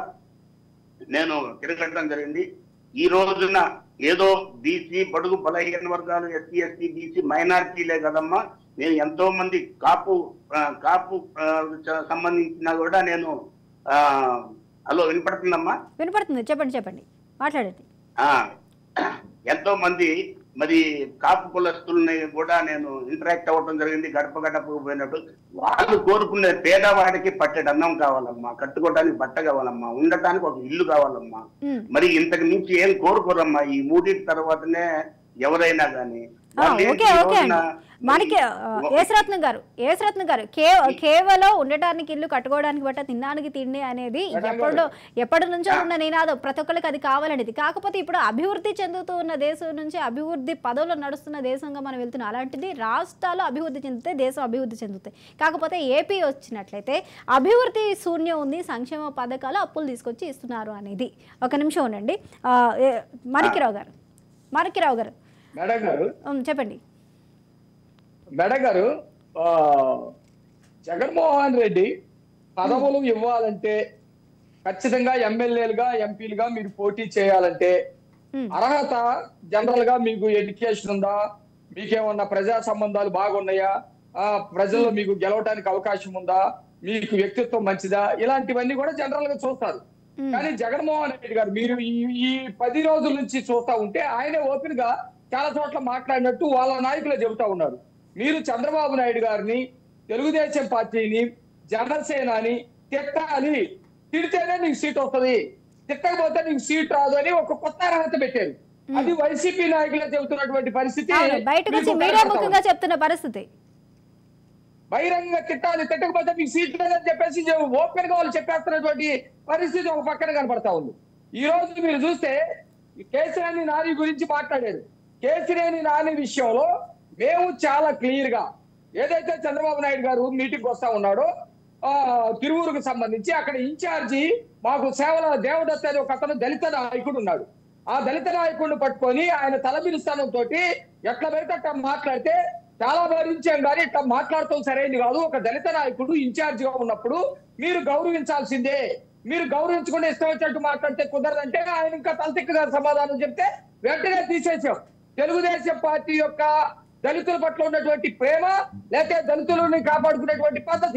నేను తిరగడం జరిగింది ఈ రోజున ఏదో బీసీ బడుగు బలహీన వర్గాలు ఎస్సీ ఎస్టీ బీసీ మైనారిటీలే కదమ్మా నేను ఎంతో మంది కాపు ఆ, కాపు ఆ, చ- సంబంధించిన కూడా నేను ఆ, హలో వినపడుతుందమ్మా వినపడుతుంది చెప్పండి చెప్పండి మాట్లాడండి ఆ ఎంతో మంది మరి కాపు కులస్తుల్ని కూడా నేను ఇంటరాక్ట్ అవ్వడం జరిగింది గడప గడప పోయినట్టు వాళ్ళు కోరుకునే పేదవాడికి పట్టెడు అన్నం కావాలమ్మా కట్టుకోవడానికి బట్ట కావాలమ్మా ఉండటానికి ఒక ఇల్లు కావాలమ్మా ఉమ్. మరి ఇంతకు మించి ఏం కోరుకోరమ్మా ఈ మూడింటి తర్వాతనే ఎవరైనా గాని ఆ, వాళ్ళు ఓకే ఈ ఓకే అండి రోజున మనకి మరి- యేసరత్న గారు యేసరత్న గారు కే కేవలం ఉండటానికి ఇల్లు కట్టుకోవడానికి బట్ట తినడానికి తిండి అనేది మేడం ఎప్పుడో ఎప్పటి నుంచో ఉన్న నినాదం ప్రతి ఒక్కరికి అది కావాలనేది కాకపోతే ఇప్పుడు అభివృద్ధి చెందుతూ ఉన్న దేశం నుంచి అభివృద్ధి పదవులు నడుస్తున్న దేశంగా మనం వెళ్తున్నాం అలాంటిది రాష్ట్రాలు అభివృద్ధి చెందితే దేశం అభివృద్ధి చెందుతాయి కాకపోతే ఏపీ వచ్చినట్లయితే అభివృద్ధి శూన్యం ఉంది సంక్షేమ పథకాలు అప్పులు తీసుకొచ్చి ఇస్తున్నారు అనేది ఒక నిమిషం ఉండండి ఆ, ఏ- మరికిరావు గారు మరికిరావు గారు మేడం గారు ఉమ్, చెప్పండి మేడం గారు ఆ, జగన్మోహన్ రెడ్డి పదవులు ఇవ్వాలంటే ఖచ్చితంగా ఎమ్మెల్యేలుగా ఎంపీలుగా మీరు పోటీ చేయాలంటే ఉమ్. అర్హత జనరల్ గా మీకు ఎడ్యుకేషన్ ఉందా మీకేమన్నా ప్రజా సంబంధాలు బాగున్నాయా ఆ ప్రజల్లో మీకు గెలవడానికి అవకాశం ఉందా మీకు వ్యక్తిత్వం మంచిదా ఇలాంటివన్నీ కూడా జనరల్ గా చూస్తారు ఉమ్. కానీ జగన్మోహన్ రెడ్డి గారు మీరు ఈ ఈ పది రోజుల నుంచి చూస్తా ఉంటే ఆయనే ఓపెన్ గా చాలా చోట్ల మాట్లాడినట్టు వాళ్ళ నాయకులే చెబుతా ఉన్నారు మీరు చంద్రబాబు నాయుడు గారిని తెలుగుదేశం పార్టీని జనసేనని తిట్టాలి తిడితేనే నీకు సీట్ వస్తది తిట్టకపోతే నీకు సీట్ రాదు అని ఒక కొత్త అర్హత పెట్టారు అది వైసీపీ నాయకులే చెబుతున్నటువంటి పరిస్థితి అవును బయటకు వచ్చి మీకు మీడియా కనపడతా ముఖంగా ఉంది. చెప్తున్న పరిస్థితి బహిరంగ తిట్టాలి తిట్టకపోతే మీకు సీట్ లేదని చెప్పేసి ఓపెన్ గా వాళ్ళు చెప్పేస్తున్నటువంటి పరిస్థితి ఒక పక్కన కనపడతా ఉంది ఈ రోజు మీరు చూస్తే ఈ కేసినేని నాని గురించి మాట్లాడారు కేసినేని నాని విషయంలో మేము చాలా క్లియర్ గా ఏదైతే చంద్రబాబు నాయుడు గారు మీటింగ్ వస్తా ఉన్నాడో ఆ తిరువురుకు సంబంధించి అక్కడ ఇన్ఛార్జి మాకు సేవల దేవదత్త అనే ఒక అతను దళిత నాయకుడు ఉన్నాడు ఆ దళిత నాయకుడిని పట్టుకొని ఆయన తలబిరుస్థానం తోటి ఎట్లా పెడితే అట్లా మాట్లాడితే చాలా భరించాం కానీ ఇట్లా మాట్లాడటం సరైనది కాదు ఒక దళిత నాయకుడు ఇన్ఛార్జ్ గా ఉన్నప్పుడు మీరు గౌరవించాల్సిందే మీరు గౌరవించకుండా ఇష్టం వచ్చినట్టు మాట్లాడితే కుదరదంటే ఆయన ఇంకా తలతిక్కగా సమాధానం చెప్తే వెంటనే తీసేసాం తెలుగుదేశం పార్టీ యొక్క దళితుల పట్ల ఉన్నటువంటి ప్రేమ లేకపోతే దళితులని కాపాడుకునేటువంటి పద్ధతి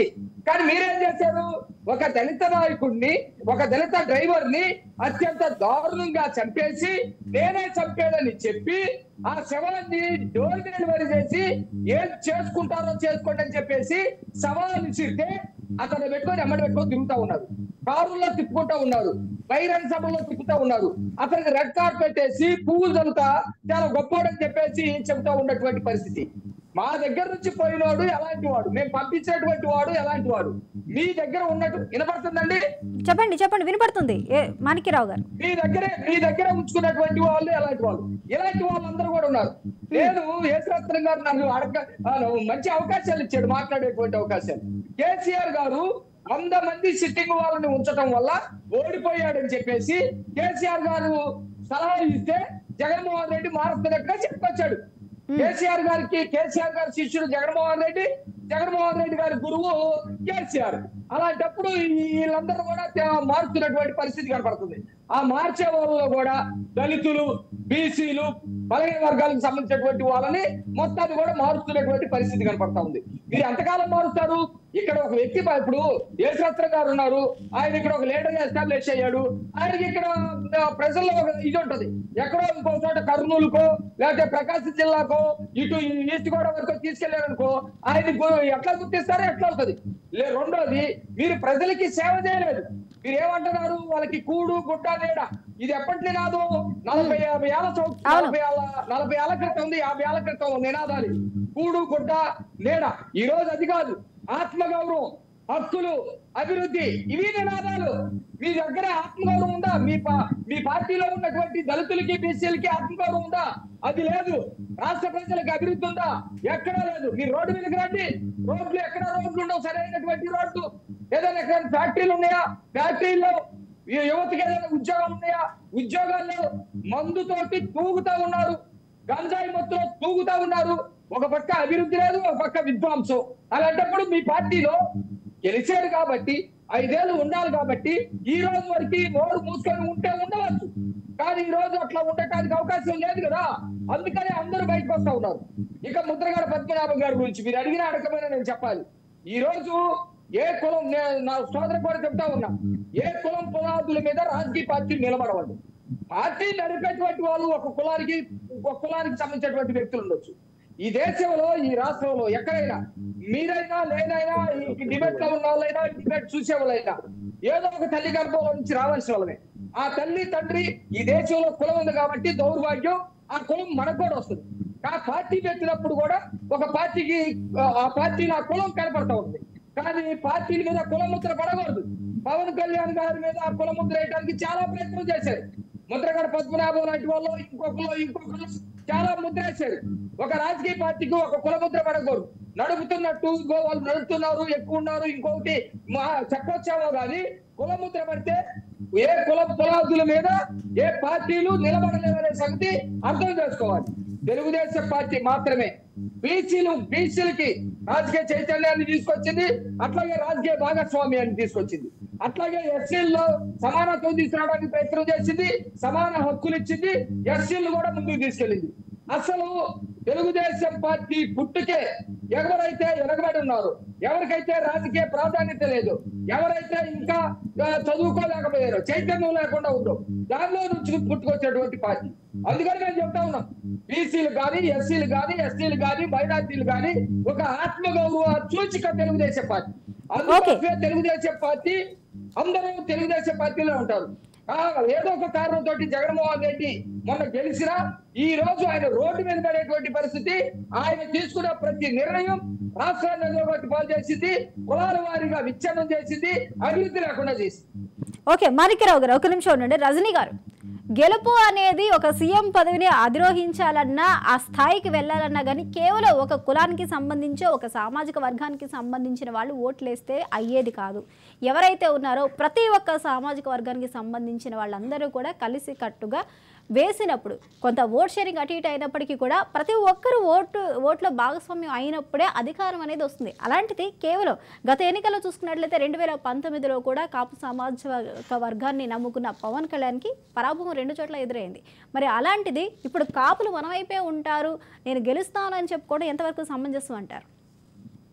కానీ మీరేం చేశారు ఒక దళిత నాయకుడిని ఒక దళిత డ్రైవర్ ని అత్యంత దారుణంగా చంపేసి నేనే చంపాడని చెప్పి ఆ శవాన్ని డోర్ డెలివరీ చేసి ఏం చేసుకుంటారో చేసుకోండి అని చెప్పేసి సవాలు విసిరితే అతను పెట్టుకొని ఎమ్మడి పెట్టుకొని తిరుగుతా ఉన్నారు కారుల్లో తిప్పుకుంటా ఉన్నారు బహిరంగ సభల్లో తిప్పుతా ఉన్నారు అతనికి రెడ్ కార్డ్ పెట్టేసి పువ్వులు చల్లుతా చాలా గొప్పవాడని చెప్పేసి చెబుతా ఉన్నటువంటి పరిస్థితి మా దగ్గర నుంచి పోయినవాడు ఎలాంటి వాడు మేము పంపించేటువంటి వాడు ఎలాంటి వాడు మీ దగ్గర ఉన్నట్టు వినపడుతుందండి చెప్పండి చెప్పండి వినపడుతుంది ఏ మాణిక్యరావు గారు మీ దగ్గరే మీ దగ్గర ఉంచుకున్నటువంటి వాళ్ళు ఎలాంటి వాళ్ళు ఇలాంటి వాళ్ళందరూ కూడా ఉన్నారు నేను యేసరత్నం గారు నన్ను అడగ ఆ, మంచి అవకాశాలు ఇచ్చాడు మాట్లాడేటువంటి అవకాశాలు కేసీఆర్ గారు వంద మంది సిట్టింగ్ వాళ్ళని ఉంచడం వల్ల ఓడిపోయాడని చెప్పేసి కేసీఆర్ గారు సలహా ఇస్తే జగన్మోహన్ రెడ్డి మారుతున్నట్టుగా చెప్పుకొచ్చాడు కేసీఆర్ గారికి కేసీఆర్ గారి శిష్యుడు జగన్మోహన్ రెడ్డి జగన్మోహన్ రెడ్డి గారి గురువు కేసీఆర్ అలాంటప్పుడు ఈ- వీళ్ళందరూ కూడా తే- మారుతున్నటువంటి పరిస్థితి కనపడుతుంది ఆ మార్చే వాళ్ళలో కూడా దళితులు బీసీలు బలహీన వర్గాలకు సంబంధించినటువంటి వాళ్ళని మొత్తాన్ని కూడా మారుస్తున్నటువంటి పరిస్థితి కనపడతా ఉంది మీరు ఎంతకాలం మారుస్తారు ఇక్కడ ఒక వ్యక్తి ప- ఇప్పుడు యేసరత్న గారు ఉన్నారు ఆయన ఇక్కడ ఒక లీడర్ ఎస్టాబ్లిష్ అయ్యాడు ఆయనకి ఇక్కడ ఆ, ప్రజల్లో ఒక ఇది ఉంటది ఎక్కడో ఇంకో చోట కర్నూలుకో లేకపోతే ప్రకాశం జిల్లాకో ఇటు ఈస్ట్ గోదావరికో తీసుకెళ్లారనుకో ఆయన ఎట్లా గుర్తిస్తారో ఎట్లా అవుతుంది లే రెండోది మీరు ప్రజలకి సేవ చేయలేదు మీరు ఏమంటున్నారు వాళ్ళకి కూడు గుడ్డ నీడ ఇది ఎప్పటి నినాదం నలభై యాభై ఏళ్ళ సంవ- నలభై ఏళ్ళ నలభై ఏళ్ళ క్రితం ఉంది యాభై ఏళ్ళ క్రితం నినాదాలు కూడు గుడ్డ నీడ ఈ రోజు అది కాదు ఆత్మగౌరవం హక్కులు అభివృద్ధి ఇవి నినాదాలు మీ దగ్గర ఆత్మగౌరవం ఉందా మీ పా- మీ పార్టీలో ఉన్నటువంటి దళితులకి బీసీలకి ఆత్మగౌరవం ఉందా అది లేదు రాష్ట్ర ప్రజలకు అభివృద్ధి ఉందా ఎక్కడా లేదు మీరు రోడ్డు మీదకి రండి రోడ్లు ఎక్కడ రోడ్లు ఉండవు సరైనటువంటి రోడ్లు ఏదైనా ఎక్కడ ఫ్యాక్టరీలు ఉన్నాయా ఫ్యాక్టరీలో ఈ యువతకి ఏదైనా ఉద్యోగాలు ఉన్నాయా ఉద్యోగాలు లేవు మందుతోటి తూగుతా ఉన్నారు గంజాయి మొత్తం తూగుతా ఉన్నారు ఒక పక్క అభివృద్ధి లేదు ఒక పక్క విధ్వంసం అలాంటప్పుడు మీ పార్టీలో గెలిచారు కాబట్టి ఐదేళ్ళు ఉండాలి కాబట్టి ఈ రోజు వరకు నోరు మూసుకొని ఉంటే ఉండవచ్చు కానీ ఈ రోజు అట్లా ఉండటానికి అవకాశం లేదు కదా అందుకని అందరూ బయటకు వస్తా ఉన్నారు ఇక ముద్రగడ పద్మనాభం గారి గురించి మీరు అడిగిన అడగమైన నేను చెప్పాలి ఈ రోజు ఏ కులం నే- నా సోదరు కూడా చెప్తా ఉన్నా ఏ కులం పునాదుల మీద రాజకీయ పార్టీలు నిలబడవండి పార్టీ నడిపేటువంటి వాళ్ళు ఒక కులానికి ఒక కులానికి సంబంధించినటువంటి వ్యక్తులు ఉండొచ్చు ఈ దేశంలో ఈ రాష్ట్రంలో ఎక్కడైనా మీరైనా లేనైనా ఈ డిబేట్ లో ఉన్న వాళ్ళైనా డిబేట్ చూసే వాళ్ళైనా ఏదో ఒక తల్లి గర్భంలో నుంచి రావాల్సిన వాళ్ళమే ఆ తల్లి తండ్రి ఈ దేశంలో కులం ఉంది కాబట్టి దౌర్భాగ్యం ఆ కులం మనకు కూడా వస్తుంది ఆ పార్టీ పెట్టినప్పుడు కూడా ఒక పార్టీకి ఆ, ఆ పార్టీ ఆ కులం కనపడతా ఉంది కానీ పార్టీల మీద కులముద్ర పడకూడదు పవన్ కళ్యాణ్ గారి మీద ఆ కులముద్ర వేయడానికి చాలా ప్రయత్నం చేశారు ముద్రగడ పద్మనాభం లాంటి వాళ్ళు ఇంకొకరు ఇంకొకరు చాలా ముద్ర వేశారు ఒక రాజకీయ పార్టీకి ఒక కులముద్ర పడకూడదు నడుపుతున్నట్టు ఇంకో వాళ్ళు నడుపుతున్నారు ఎక్కువ ఉన్నారు ఇంకొకటి మా చెప్పొచ్చామో కానీ కులముద్ర పడితే ఏ కుల పునాదుల మీద ఏ పార్టీలు నిలబడలేవనే సంగతి అర్థం చేసుకోవాలి తెలుగుదేశం పార్టీ మాత్రమే బీసీలు బీసీలకి రాజకీయ చైతన్యాన్ని తీసుకొచ్చింది అట్లాగే రాజకీయ భాగస్వామ్యాన్ని తీసుకొచ్చింది అట్లాగే ఎస్సీల్లో సమానత్వం తీసుకురావడానికి ప్రయత్నం చేసింది సమాన హక్కులు ఇచ్చింది ఎస్సీలు కూడా ముందుకు తీసుకెళ్ళింది అసలు తెలుగుదేశం పార్టీ పుట్టుకే ఎవరైతే వెనకబడి ఉన్నారు ఎవరికైతే రాజకీయ ప్రాధాన్యత లేదు ఎవరైతే ఇంకా ఆ, చదువుకోలేకపోయారో చైతన్యం లేకుండా ఉందో దానిలో నుంచి పుట్టుకొచ్చేటువంటి పార్టీ అందుకని నేను చెప్తా ఉన్నాం బీసీలు కానీ ఎస్సీలు కానీ ఎస్టీలు కానీ మైనార్టీలు కానీ ఒక ఆత్మగౌరవ సూచిక తెలుగుదేశం పార్టీ అందుకోసమే తెలుగుదేశం పార్టీ అందరూ తెలుగుదేశం పార్టీలో ఉంటారు ఆ, ఏదో ఒక కారణంతో జగన్మోహన్ రెడ్డి మొన్న గెలిచినా ఈ రోజు ఆయన రోడ్డు మీద పడేటువంటి పరిస్థితి ఆయన తీసుకున్న ప్రతి నిర్ణయం రాష్ట్రాన్ని అధోగతి పాలు చేసింది కులాల వారీగా విచ్ఛిన్నం చేసింది అభివృద్ధి లేకుండా చేసింది ఓకే మాణిక్యరావు గారు ఒక నిమిషం ఉండండి రజనీ గారు గెలుపు అనేది ఒక సీఎం పదవిని అధిరోహించాలన్నా ఆ స్థాయికి వెళ్ళాలన్నా కానీ కేవలం ఒక కులానికి సంబంధించి ఒక సామాజిక వర్గానికి సంబంధించిన వాళ్ళు ఓట్లేస్తే అయ్యేది కాదు ఎవరైతే ఉన్నారో ప్రతి ఒక్క సామాజిక వర్గానికి సంబంధించిన వాళ్ళందరూ కూడా కలిసి కట్టుగా వేసినప్పుడు కొంత ఓట్ షేరింగ్ అటు ఇటు అయినప్పటికీ కూడా ప్రతి ఒక్కరు ఓటు ఓట్లో భాగస్వామ్యం అయినప్పుడే అధికారం అనేది వస్తుంది అలాంటిది కేవలం గత ఎన్నికల్లో చూసుకున్నట్లయితే రెండు వేల పంతొమ్మిదిలో కూడా కాపు సామాజిక వర్గాన్ని నమ్ముకున్న పవన్ కళ్యాణ్కి పరాభవం రెండు చోట్ల ఎదురైంది మరి అలాంటిది ఇప్పుడు కాపులు మన వైపే ఉంటారు నేను గెలుస్తాను అని చెప్పుకోవడం ఎంతవరకు సమంజసం అంటారు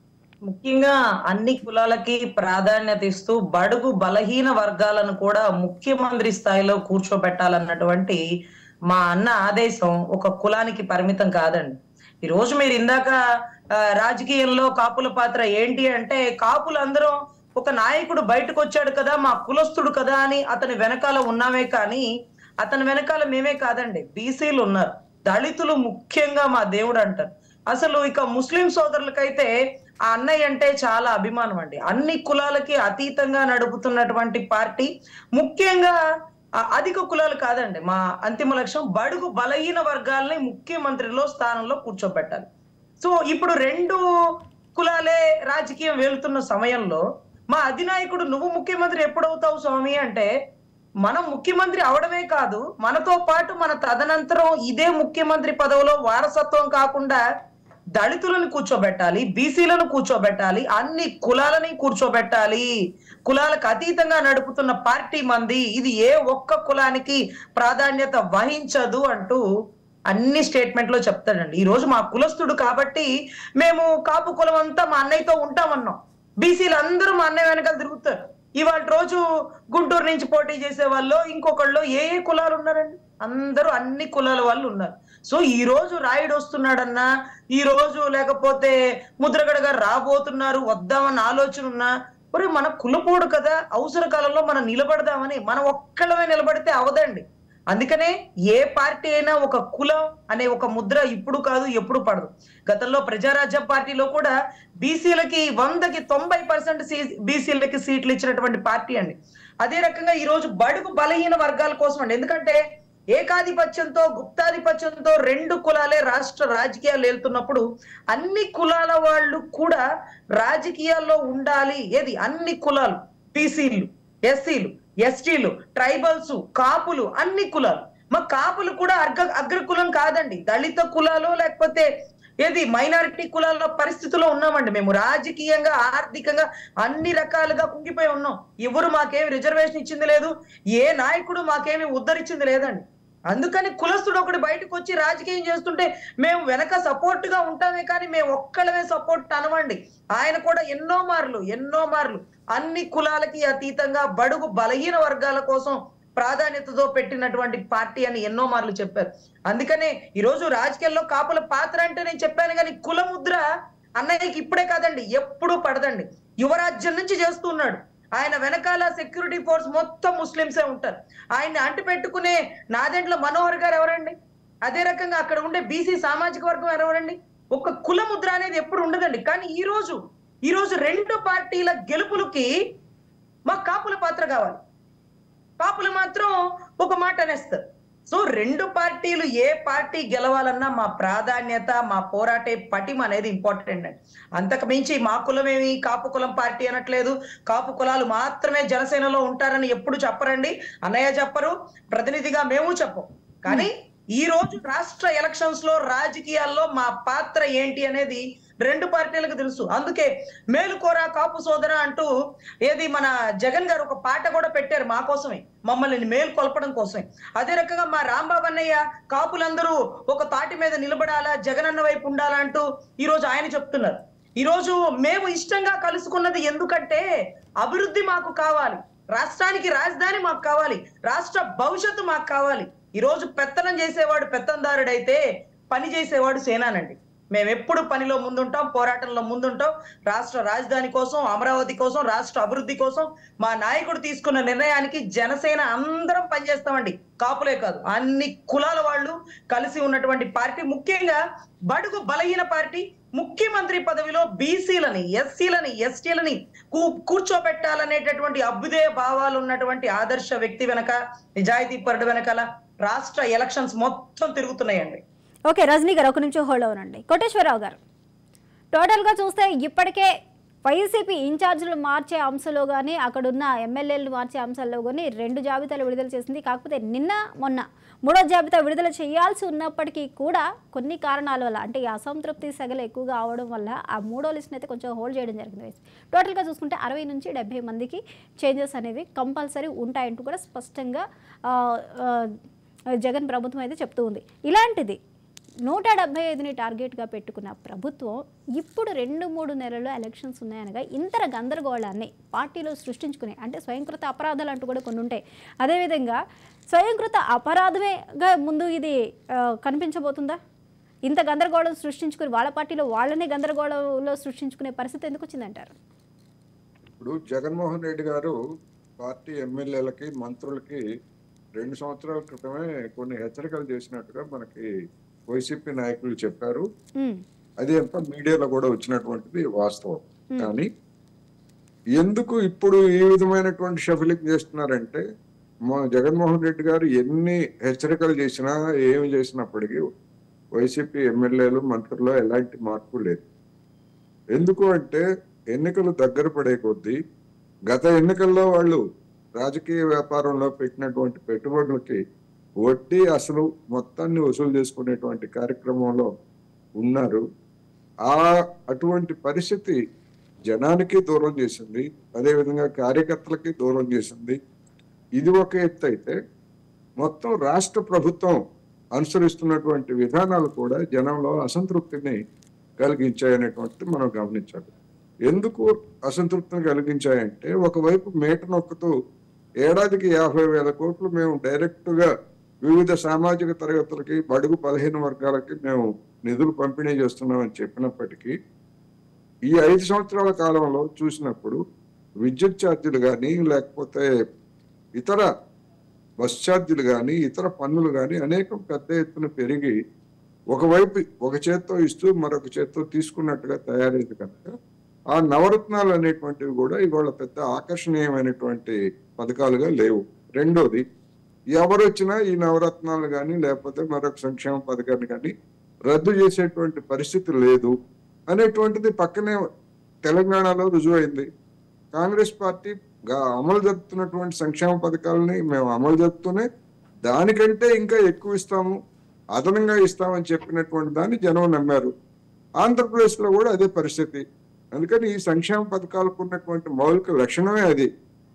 ముఖ్యంగా అన్ని కులాలకి ప్రాధాన్యత ఇస్తూ బడుగు బలహీన వర్గాలను కూడా ముఖ్యమంత్రి స్థాయిలో కూర్చోబెట్టాలన్నటువంటి మా అన్న ఆదేశం ఒక కులానికి పరిమితం కాదండి ఈ రోజు మీరు ఇందాక ఆ, రాజకీయంలో కాపుల పాత్ర ఏంటి అంటే కాపులందరూ ఒక నాయకుడు బయటకు వచ్చాడు కదా మా కులస్తుడు కదా అని అతని వెనకాల ఉన్నామే కానీ అతని వెనకాల మేమే కాదండి బీసీలు ఉన్నారు దళితులు ముఖ్యంగా మా దేవుడు అంటారు అసలు ఇక ముస్లిం సోదరులకైతే ఆ అన్నయ్య అంటే చాలా అభిమానం అండి అన్ని కులాలకి అతీతంగా నడుపుతున్నటువంటి పార్టీ ముఖ్యంగా ఆ అధిక కులాలు కాదండి మా అంతిమ లక్ష్యం బడుగు బలహీన వర్గాల్ని ముఖ్యమంత్రిలో స్థానంలో కూర్చోబెట్టాలి సో ఇప్పుడు రెండు కులాలే రాజకీయం వెళ్తున్న సమయంలో మా అధినాయకుడు నువ్వు ముఖ్యమంత్రి ఎప్పుడవుతావు స్వామి అంటే మనం ముఖ్యమంత్రి అవడమే కాదు మనతో పాటు మన తదనంతరం ఇదే ముఖ్యమంత్రి పదవిలో వారసత్వం కాకుండా దళితులను కూర్చోబెట్టాలి బీసీలను కూర్చోబెట్టాలి అన్ని కులాలని కూర్చోబెట్టాలి కులాలకు అతీతంగా నడుపుతున్న పార్టీ మంది ఇది ఏ ఒక్క కులానికి ప్రాధాన్యత వహించదు అంటూ అన్ని స్టేట్మెంట్ లో చెప్తాడండి ఈ రోజు మా కులస్తుడు కాబట్టి మేము కాపు కులం అంతా మా అన్నయ్యతో ఉంటామన్నాం బీసీలు అందరూ మా అన్నయ్య వెనకాల తిరుగుతారు ఇవాళ రోజు గుంటూరు నుంచి పోటీ చేసే వాళ్ళు ఇంకొకళ్ళు ఏ ఏ కులాలు ఉన్నారండి అందరూ అన్ని కులాల వాళ్ళు ఉన్నారు సో ఈ రోజు రాయుడు వస్తున్నాడన్నా ఈ రోజు లేకపోతే ముద్రగడ గారు రాబోతున్నారు వద్దామన్న ఆలోచన ఉన్నా ఒరే మన కులపోడు కదా అవసర కాలంలో మనం నిలబడదామని మనం ఒక్కళ్ళమే నిలబడితే అవదండి అందుకనే ఏ పార్టీ అయినా ఒక కులం అనే ఒక ముద్ర ఇప్పుడు కాదు ఎప్పుడు పడదు గతంలో ప్రజారాజ్యం పార్టీలో కూడా బీసీలకి వందకి తొంభై పర్సెంట్ బీసీలకి సీట్లు ఇచ్చినటువంటి పార్టీ అండి అదే రకంగా ఈ రోజు బడుగు బలహీన వర్గాల కోసం అండి ఎందుకంటే ఏకాధిపత్యంతో గుప్తాధిపత్యంతో రెండు కులాలే రాష్ట్ర రాజకీయాలు వెళ్తున్నప్పుడు అన్ని కులాల వాళ్ళు కూడా రాజకీయాల్లో ఉండాలి ఏది అన్ని కులాలు బీసీలు ఎస్సీలు ఎస్టీలు ట్రైబల్స్ కాపులు అన్ని కులాలు మా కాపులు కూడా అగ్ర అగ్రకులం కాదండి దళిత కులాలు లేకపోతే ఏది మైనారిటీ కులాల పరిస్థితిలో ఉన్నామండి మేము రాజకీయంగా ఆర్థికంగా అన్ని రకాలుగా కుంగిపోయి ఉన్నాం ఎవరు మాకేమి రిజర్వేషన్ ఇచ్చింది లేదు ఏ నాయకుడు మాకేమి ఉద్ధరించింది లేదండి అందుకని కులస్తుడు ఒకటి బయటకు వచ్చి రాజకీయం చేస్తుంటే మేము వెనక సపోర్ట్ గా ఉంటామే కానీ మేము ఒక్కళ్ళమే సపోర్ట్ అనవండి ఆయన కూడా ఎన్నో మార్లు ఎన్నో మార్లు అన్ని కులాలకి అతీతంగా బడుగు బలహీన వర్గాల కోసం ప్రాధాన్యతతో పెట్టినటువంటి పార్టీ అని ఎన్నో మార్లు చెప్పారు అందుకనే ఈ రోజు రాజకీయాల్లో కాపుల పాత్ర అంటే నేను చెప్పాను కానీ కుల ముద్ర అన్నయ్యకి ఇప్పుడే కాదండి ఎప్పుడూ పడదండి యువరాజ్యం నుంచి చేస్తున్నాడు ఆయన వెనకాల సెక్యూరిటీ ఫోర్స్ మొత్తం ముస్లింసే ఉంటారు ఆయన్ని అంటి పెట్టుకునే నాదెంట్ల మనోహర్ గారు ఎవరండి అదే రకంగా అక్కడ ఉండే బీసీ సామాజిక వర్గం ఎవరండి ఒక కుల ముద్ర అనేది ఎప్పుడు ఉండదండి కానీ ఈ రోజు ఈ రోజు రెండు పార్టీల గెలుపులకి మా కాపుల పాత్ర కావాలి కాపులు మాత్రం ఒక మాట అనేస్తారు సో రెండు పార్టీలు ఏ పార్టీ గెలవాలన్నా మా ప్రాధాన్యత మా పోరాటే పటిమ అనేది ఇంపార్టెంట్ అండి అంతకు మించి మా కులమేమి కాపు కులం పార్టీ అనట్లేదు కాపు కులాలు మాత్రమే జనసేనలో ఉంటారని ఎప్పుడు చెప్పరండి అన్నయ్య చెప్పరు ప్రతినిధిగా మేము చెప్పం కానీ ఈ రోజు రాష్ట్ర ఎలక్షన్స్ లో రాజకీయాల్లో మా పాత్ర ఏంటి అనేది రెండు పార్టీలకు తెలుసు అందుకే మేలుకోరా కాపు సోదర అంటూ ఏది మన జగన్ గారు ఒక పాట కూడా పెట్టారు మా కోసమే మమ్మల్ని మేలు కొలపడం కోసమే అదే రకంగా మా రాంబాబు అన్నయ్య కాపులందరూ ఒక తాటి మీద నిలబడాలా జగన్ అన్న వైపు ఉండాలా అంటూ ఈ రోజు ఆయన చెప్తున్నారు ఈ రోజు మేము ఇష్టంగా కలుసుకున్నది ఎందుకంటే అభివృద్ధి మాకు కావాలి రాష్ట్రానికి రాజధాని మాకు కావాలి రాష్ట్ర భవిష్యత్తు మాకు కావాలి ఈ రోజు పెత్తనం చేసేవాడు పెత్తందారుడైతే పని చేసేవాడు సేనానండి మేము ఎప్పుడు పనిలో ముందుంటాం పోరాటంలో ముందుంటాం రాష్ట్ర రాజధాని కోసం అమరావతి కోసం రాష్ట్ర అభివృద్ధి కోసం మా నాయకుడు తీసుకున్న నిర్ణయానికి జనసేన అందరం పనిచేస్తామండి కాపులే కాదు అన్ని కులాల వాళ్ళు కలిసి ఉన్నటువంటి పార్టీ ముఖ్యంగా బడుగు బలహీన పార్టీ ముఖ్యమంత్రి పదవిలో బీసీలని ఎస్సీలని ఎస్టీలని కూర్చోబెట్టాలనేటటువంటి అభ్యుదయ భావాలు ఉన్నటువంటి ఆదర్శ వ్యక్తి వెనక నిజాయితీ పరుడు వెనకాల రాష్ట్ర ఎలక్షన్స్ మొత్తం తిరుగుతున్నాయండి ఓకే రజనీ గారు ఒక నిమిషం హోల్డ్ అవునండి కోటేశ్వరరావు గారు టోటల్గా చూస్తే ఇప్పటికే వైసీపీ ఇన్ఛార్జీలు మార్చే అంశంలో కానీ అక్కడున్న ఎమ్మెల్యేలు మార్చే అంశాల్లో కానీ రెండు జాబితాలు విడుదల చేసింది కాకపోతే నిన్న మొన్న మూడో జాబితా విడుదల చేయాల్సి ఉన్నప్పటికీ కూడా కొన్ని కారణాల వల్ల అంటే ఈ అసంతృప్తి సెగలు ఎక్కువగా అవడం వల్ల ఆ మూడో లిస్ట్ని అయితే కొంచెం హోల్డ్ చేయడం జరిగింది వైసీపీ టోటల్గా చూసుకుంటే అరవై నుంచి డెబ్బై మందికి చేంజెస్ అనేవి కంపల్సరీ ఉంటాయంటూ కూడా స్పష్టంగా ఆ, ఆ, జగన్ ప్రభుత్వం అయితే చెప్తూ ఉంది ఇలాంటిది నూట డెబ్బై ఐదుని టార్గెట్గా పెట్టుకున్న ప్రభుత్వం ఇప్పుడు రెండు మూడు నెలల్లో ఎలక్షన్స్ ఉన్నాయనగా ఇంతర గందరగోళాన్ని పార్టీలో సృష్టించుకునే అంటే స్వయంకృత అపరాధాలు అంటూ కూడా కొన్ని ఉంటాయి అదేవిధంగా స్వయంకృత అపరాధమేగా ముందు ఇది ఆ, కనిపించబోతుందా ఇంత గందరగోళం సృష్టించుకుని వాళ్ళ పార్టీలో వాళ్ళనే గందరగోళంలో సృష్టించుకునే పరిస్థితి ఎందుకు వచ్చిందంటారు ఇప్పుడు జగన్మోహన్ రెడ్డి గారు పార్టీ ఎమ్మెల్యేలకి మంత్రులకి రెండు సంవత్సరాల క్రితమే కొన్ని హెచ్చరికలు చేసినట్టుగా మనకి వైసీపీ నాయకులు చెప్పారు ఉమ్, అది అంతా మీడియాలో కూడా వచ్చినటువంటిది వాస్తవం Hmm. కానీ ఎందుకు ఇప్పుడు ఈ విధమైనటువంటి షఫలింగ్ చేస్తున్నారంటే మా జగన్మోహన్ రెడ్డి గారు ఎన్ని హెచ్చరికలు చేసినా ఏమి చేసినప్పటికీ వైసీపీ ఎమ్మెల్యేలు మంత్రుల్లో ఎలాంటి మార్పు లేదు ఎందుకు అంటే ఎన్నికలు దగ్గర పడే కొద్దీ గత ఎన్నికల్లో వాళ్ళు రాజకీయ వ్యాపారంలో పెట్టినటువంటి పెట్టుబడులకి వడ్డీ అసలు మొత్తాన్ని వసూలు చేసుకునేటువంటి కార్యక్రమంలో ఉన్నారు ఆ అటువంటి పరిస్థితి జనానికి దూరం చేసింది అదేవిధంగా కార్యకర్తలకి దూరం చేసింది ఇది ఒక ఎత్తు అయితే మొత్తం రాష్ట్ర ప్రభుత్వం అనుసరిస్తున్నటువంటి విధానాలు కూడా జనంలో అసంతృప్తిని కలిగించాయనేటువంటిది మనం గమనించాలి ఎందుకు అసంతృప్తిని కలిగించాయంటే ఒకవైపు మేట నొక్కుతూ ఏడాదికి యాభై వేల కోట్లు మేము డైరెక్ట్ గా వివిధ సామాజిక తరగతులకి బడుగు పదిహేను వర్గాలకి మేము నిధులు పంపిణీ చేస్తున్నామని చెప్పినప్పటికీ ఈ ఐదు సంవత్సరాల కాలంలో చూసినప్పుడు విద్యుత్ ఛార్జీలు కానీ లేకపోతే ఇతర బస్ ఛార్జీలు కానీ ఇతర పన్నులు కానీ అనేకం పెద్ద ఎత్తున పెరిగి ఒకవైపు ఒక చేత్తో ఇస్తూ మరొక చేత్తో తీసుకున్నట్టుగా తయారైంది కనుక ఆ నవరత్నాలు అనేటువంటివి కూడా ఇవాళ పెద్ద ఆకర్షణీయమైనటువంటి పథకాలుగా లేవు రెండోది ఎవరు వచ్చినా ఈ నవరత్నాలు కానీ లేకపోతే మరొక సంక్షేమ పథకాన్ని కానీ రద్దు చేసేటువంటి పరిస్థితి లేదు అనేటువంటిది పక్కనే తెలంగాణలో రుజువైంది కాంగ్రెస్ పార్టీ గా- అమలు జరుపుతున్నటువంటి సంక్షేమ పథకాలని మేము అమలు జరుపుతూనే దానికంటే ఇంకా ఎక్కువ ఇస్తాము అదనంగా ఇస్తామని చెప్పినటువంటి దాన్ని జనం నమ్మారు ఆంధ్రప్రదేశ్ లో కూడా అదే పరిస్థితి అందుకని ఈ సంక్షేమ పథకాలకు ఉన్నటువంటి మౌలిక లక్షణమే అది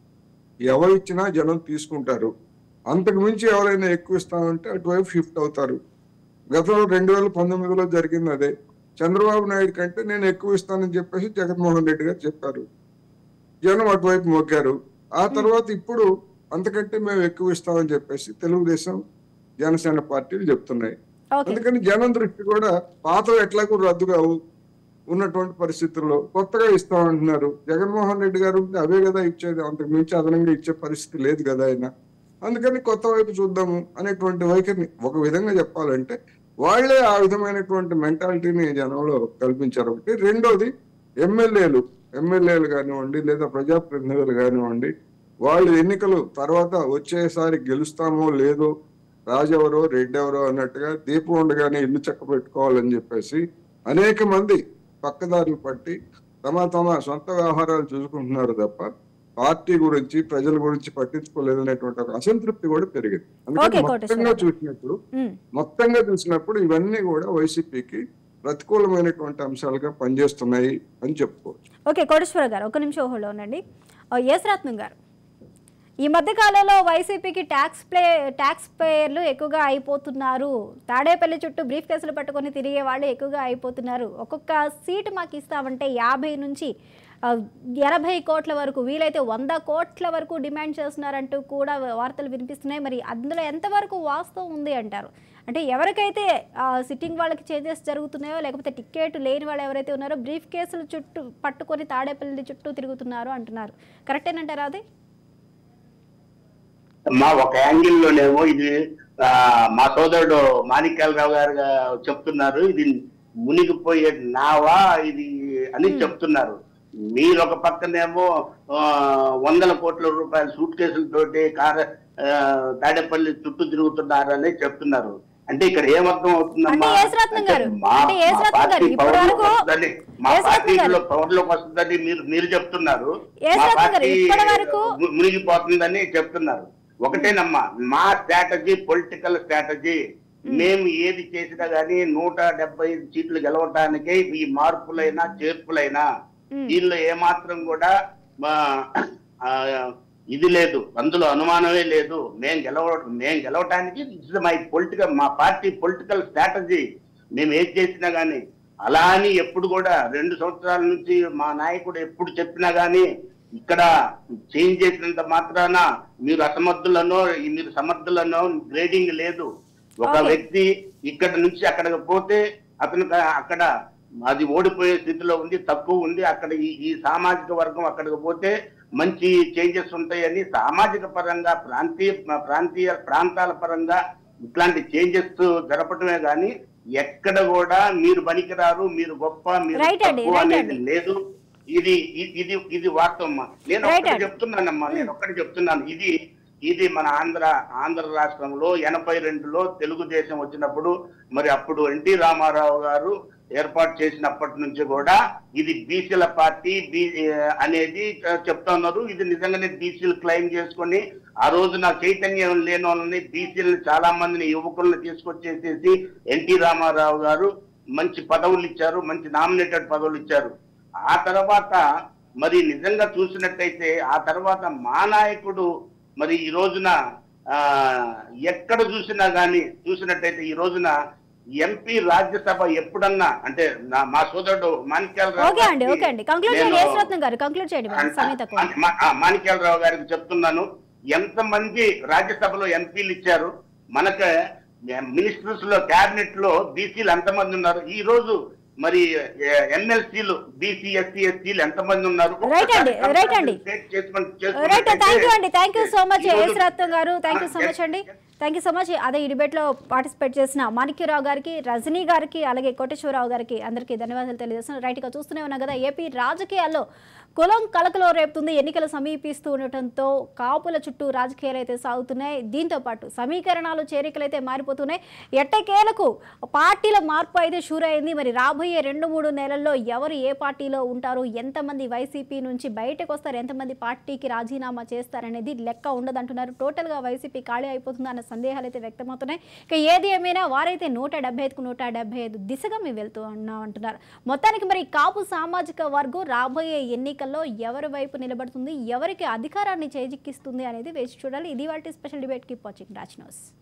ఎవరు ఇచ్చినా జనం తీసుకుంటారు అంతకు మించి ఎవరైనా ఎక్కువ ఇస్తామంటే అటువైపు షిఫ్ట్ అవుతారు గతంలో రెండు వేల పంతొమ్మిదిలో జరిగింది అదే చంద్రబాబు నాయుడు కంటే నేను ఎక్కువ ఇస్తానని చెప్పేసి జగన్మోహన్ రెడ్డి గారు చెప్పారు జనం అటువైపు మొక్కారు ఆ తర్వాత ఇప్పుడు అంతకంటే మేము ఎక్కువ ఇస్తామని చెప్పేసి తెలుగుదేశం జనసేన పార్టీలు చెప్తున్నాయి ఓకే అందుకని జనం దృష్టి కూడా పాత ఎట్లాగూ రద్దు కావు ఉన్నటువంటి పరిస్థితుల్లో కొత్తగా ఇస్తామంటున్నారు జగన్మోహన్ రెడ్డి గారు ఉంటే అవే కదా ఇచ్చేది అంతకు మించి అదనంగా ఇచ్చే పరిస్థితి లేదు కదా ఆయన అందుకని కొత్త వైపు చూద్దాము అనేటువంటి వైఖరిని ఒక విధంగా చెప్పాలంటే వాళ్ళే ఆ విధమైనటువంటి మెంటాలిటీని జనంలో కల్పించారు ఒకటి రెండోది ఎమ్మెల్యేలు ఎమ్మెల్యేలు కానివ్వండి లేదా ప్రజాప్రతినిధులు కానివ్వండి వాళ్ళు ఎన్నికలు తర్వాత వచ్చేసారి గెలుస్తామో లేదో రాజెవరో రెడ్డెవరో అన్నట్టుగా దీపం ఉండగానే ఇల్లు చక్క పెట్టుకోవాలని చెప్పేసి అనేక మంది పక్కదారులు పట్టి తమ తమ సొంత వ్యవహారాలు చూసుకుంటున్నారు తప్ప పార్టీ గురించి ప్రజల గురించి పట్టించుకోలేదు అనేటువంటి ఒక అసంతృప్తి కూడా పెరిగింది అందుకని ఓకే, మొత్తంగా కోటేశ్వరరావు. చూసినప్పుడు ఉమ్. మొత్తంగా చూసినప్పుడు ఇవన్నీ కూడా వైసీపీకి ప్రతికూలమైనటువంటి అంశాలుగా పనిచేస్తున్నాయి అని చెప్పుకోవచ్చు ఓకే కోటేశ్వర గారు ఒక నిమిషం హోల్డ్ ఉండండి ఎస్ రత్నం గారు ఈ మధ్య కాలంలో వైసీపీకి ట్యాక్స్ ప్లే ట్యాక్స్ పేయర్లు ఎక్కువగా అయిపోతున్నారు తాడేపల్లి చుట్టూ బ్రీఫ్ కేసులు పట్టుకొని తిరిగే వాళ్ళు ఎక్కువగా అయిపోతున్నారు ఒక్కొక్క సీటు మాకు ఇస్తామంటే యాభై నుంచి ఆ, ఎనభై కోట్ల వరకు వీలైతే వంద కోట్ల వరకు డిమాండ్ చేస్తున్నారంటూ కూడా వార్తలు వినిపిస్తున్నాయి మరి అందులో ఎంతవరకు వాస్తవం ఉంది అంటారు అంటే ఎవరికైతే సిట్టింగ్ వాళ్ళకి చేంజెస్ జరుగుతున్నాయో లేకపోతే టికెట్ లేని వాళ్ళు ఎవరైతే ఉన్నారో బ్రీఫ్ కేసులు చుట్టూ పట్టుకొని తాడేపల్లి చుట్టూ తిరుగుతున్నారు అంటున్నారు కరెక్టేనంటారా అది మా ఒక యాంగిల్ లోనేమో ఇది ఆ, మా సోదరుడు మాణిక్యాలరావు గారు గా- చెప్తున్నారు ఇది మునిగిపోయే నావా ఇది అని చెప్తున్నారు మీరు ఒక పక్కనేమో ఆ, వందల కోట్ల రూపాయల సూట్ కేసులతోటి కార ఆ, తాడేపల్లి చుట్టూ తిరుగుతున్నారని చెప్తున్నారు అంటే ఇక్కడ ఏమర్థం అవుతుందమ్మా అంటే ఎస్ రత్నం గారు, మా అంటే ఎస్ మా రత్నం గారు, పార్టీ ఇప్పటి పవర్లోకి వరకు వస్తుందని మా ఎస్ రత్నం గారు. పార్టీలో పవర్లోకి వస్తుందని మీరు మీరు చెప్తున్నారు ఎస్ మా రత్నం గారు, పార్టీ ఇప్పటి వరకు ము- మునిగిపోతుందని చెప్తున్నారు ఒకటేనమ్మా మా స్ట్రాటజీ పొలిటికల్ స్ట్రాటజీ మేము ఏది చేసినా గానీ నూట డెబ్బై ఐదు సీట్లు గెలవటానికే ఈ మార్పులైనా చేర్పులైనా మ్మ్. దీనిలో ఏమాత్రం కూడా మా ఆ, ఇది లేదు అందులో అనుమానమే లేదు మేము గెలవ మేము గెలవటానికి మై పొలిటికల్ మా పార్టీ పొలిటికల్ స్ట్రాటజీ మేము ఏది చేసినా గానీ అలా అని ఎప్పుడు కూడా రెండు సంవత్సరాల నుంచి మా నాయకుడు ఎప్పుడు చెప్పినా గానీ ఇక్కడ చేంజ్ చేసినంత మాత్రాన మీరు అసమర్థులనో మీరు సమర్థులనో గ్రేడింగ్ లేదు ఒక Okay. వ్యక్తి ఇక్కడ నుంచి అక్కడికి పోతే అతను అక్కడ అది ఓడిపోయే స్థితిలో ఉంది తక్కువ ఉంది అక్కడ ఈ ఈ సామాజిక వర్గం అక్కడికి పోతే మంచి చేంజెస్ ఉంటాయని సామాజిక పరంగా ప్రాంతీయ ప్రాంతీయ ప్రాంతాల పరంగా ఇట్లాంటి చేంజెస్ జరపటమే గాని ఎక్కడ కూడా మీరు పనికిరారు మీరు గొప్ప మీరు Right అండి, తక్కువ right అనేది అండి. లేదు ఇది ఇ- ఇది ఇది వాస్తవం అమ్మా. నేను Right ఒక్కటి అండి. చెప్తున్నానమ్మా నేను ఒక్కటి చెప్తున్నాను ఇది ఇది మన ఆంధ్ర ఆంధ్ర రాష్ట్రంలో ఎనభై రెండులో తెలుగుదేశం వచ్చినప్పుడు మరి అప్పుడు ఎన్టీ రామారావు గారు ఏర్పాటు చేసినప్పటి నుంచి కూడా ఇది బీసీల పార్టీ బీ అనేది చెప్తా ఉన్నారు ఇది నిజంగానే బీసీలు క్లెయిమ్ చేసుకొని ఆ రోజున చైతన్యం లేని వాళ్ళని బీసీలను చాలా మందిని యువకులను తీసుకొచ్చేసేసి ఎన్టీ రామారావు గారు మంచి పదవులు ఇచ్చారు మంచి నామినేటెడ్ పదవులు ఇచ్చారు ఆ తర్వాత మరి నిజంగా చూసినట్టయితే ఆ తర్వాత మా నాయకుడు మరి ఈ రోజున ఆ ఎక్కడ చూసినా గానీ చూసినట్టయితే ఈ రోజున ఎంపీ రాజ్యసభ ఎప్పుడన్నా అంటే నా మా సోదరుడు మాణిక్యాల ఓకే అండి ఓకే అండి కంక్లూడ్ చేయండి యేసురత్నం గారు కంక్లూడ్ చేయండి మరి సమయం తక్కువ మాణిక్యాలరావు గారికి చెప్తున్నాను ఎంత మంది రాజ్యసభలో ఎంపీలు ఇచ్చారు మనకు మినిస్టర్స్ లో క్యాబినెట్ లో బీసీలు ఎంతమంది ఉన్నారు ఈ రోజు మరి ఎమ్మెల్సీలు బీసీ ఎస్సీ ఎస్సీలు ఎంతమంది ఉన్నారు Right అండి, right అండి. State చేసుకొని- రైట్ చేసుకున్నట్టయితే థ్యాంక్ యూ అండి థ్యాంక్ యూ సో మచ్ ఈ రోజు- ఎస్ రత్నం గారు థ్యాంక్ యూ సో మచ్ అండి థ్యాంక్ యూ సో మచ్ అదే ఈ డిబేట్లో పార్టిసిపేట్ చేసిన మాణిక్యరావు గారికి రజనీ గారికి అలాగే కోటేశ్వరరావు గారికి అందరికీ ధన్యవాదాలు తెలియజేస్తున్నాను రైట్గా చూస్తూనే ఉన్నాం కదా ఏపీ రాజకీయాల్లో కులం కలకలో రేపుతుంది ఎన్నికలు సమీపిస్తూ ఉండటంతో కాపుల చుట్టూ రాజకీయాలు అయితే సాగుతున్నాయి దీంతో పాటు సమీకరణాలు చేరికలు అయితే మారిపోతున్నాయి ఎట్టకేలకు పార్టీల మార్పు అయితే షూర్ అయింది మరి రాబోయే రెండు మూడు నెలల్లో ఎవరు ఏ పార్టీలో ఉంటారు ఎంతమంది వైసీపీ నుంచి బయటకు వస్తారు ఎంతమంది పార్టీకి రాజీనామా చేస్తారనేది లెక్క ఉండదంటున్నారు టోటల్గా వైసీపీ ఖాళీ అయిపోతుందా అన్న సందేహాలు అయితే వ్యక్తమవుతున్నాయి ఇక ఏది ఏమైనా వారైతే నూట డెబ్బై ఐదుకు నూట డెబ్బై ఐదు దిశగా మేము వెళ్తూ ఉన్నాం అంటున్నారు మొత్తానికి మరి కాపు సామాజిక వర్గం రాబోయే ఎన్నికల్లో ఎవరి వైపు నిలబడుతుంది ఎవరికి అధికారాన్ని చేజిక్కిస్తుంది అనేది వేచి చూడాలి ఇది వాటి special debate keep watching Raj news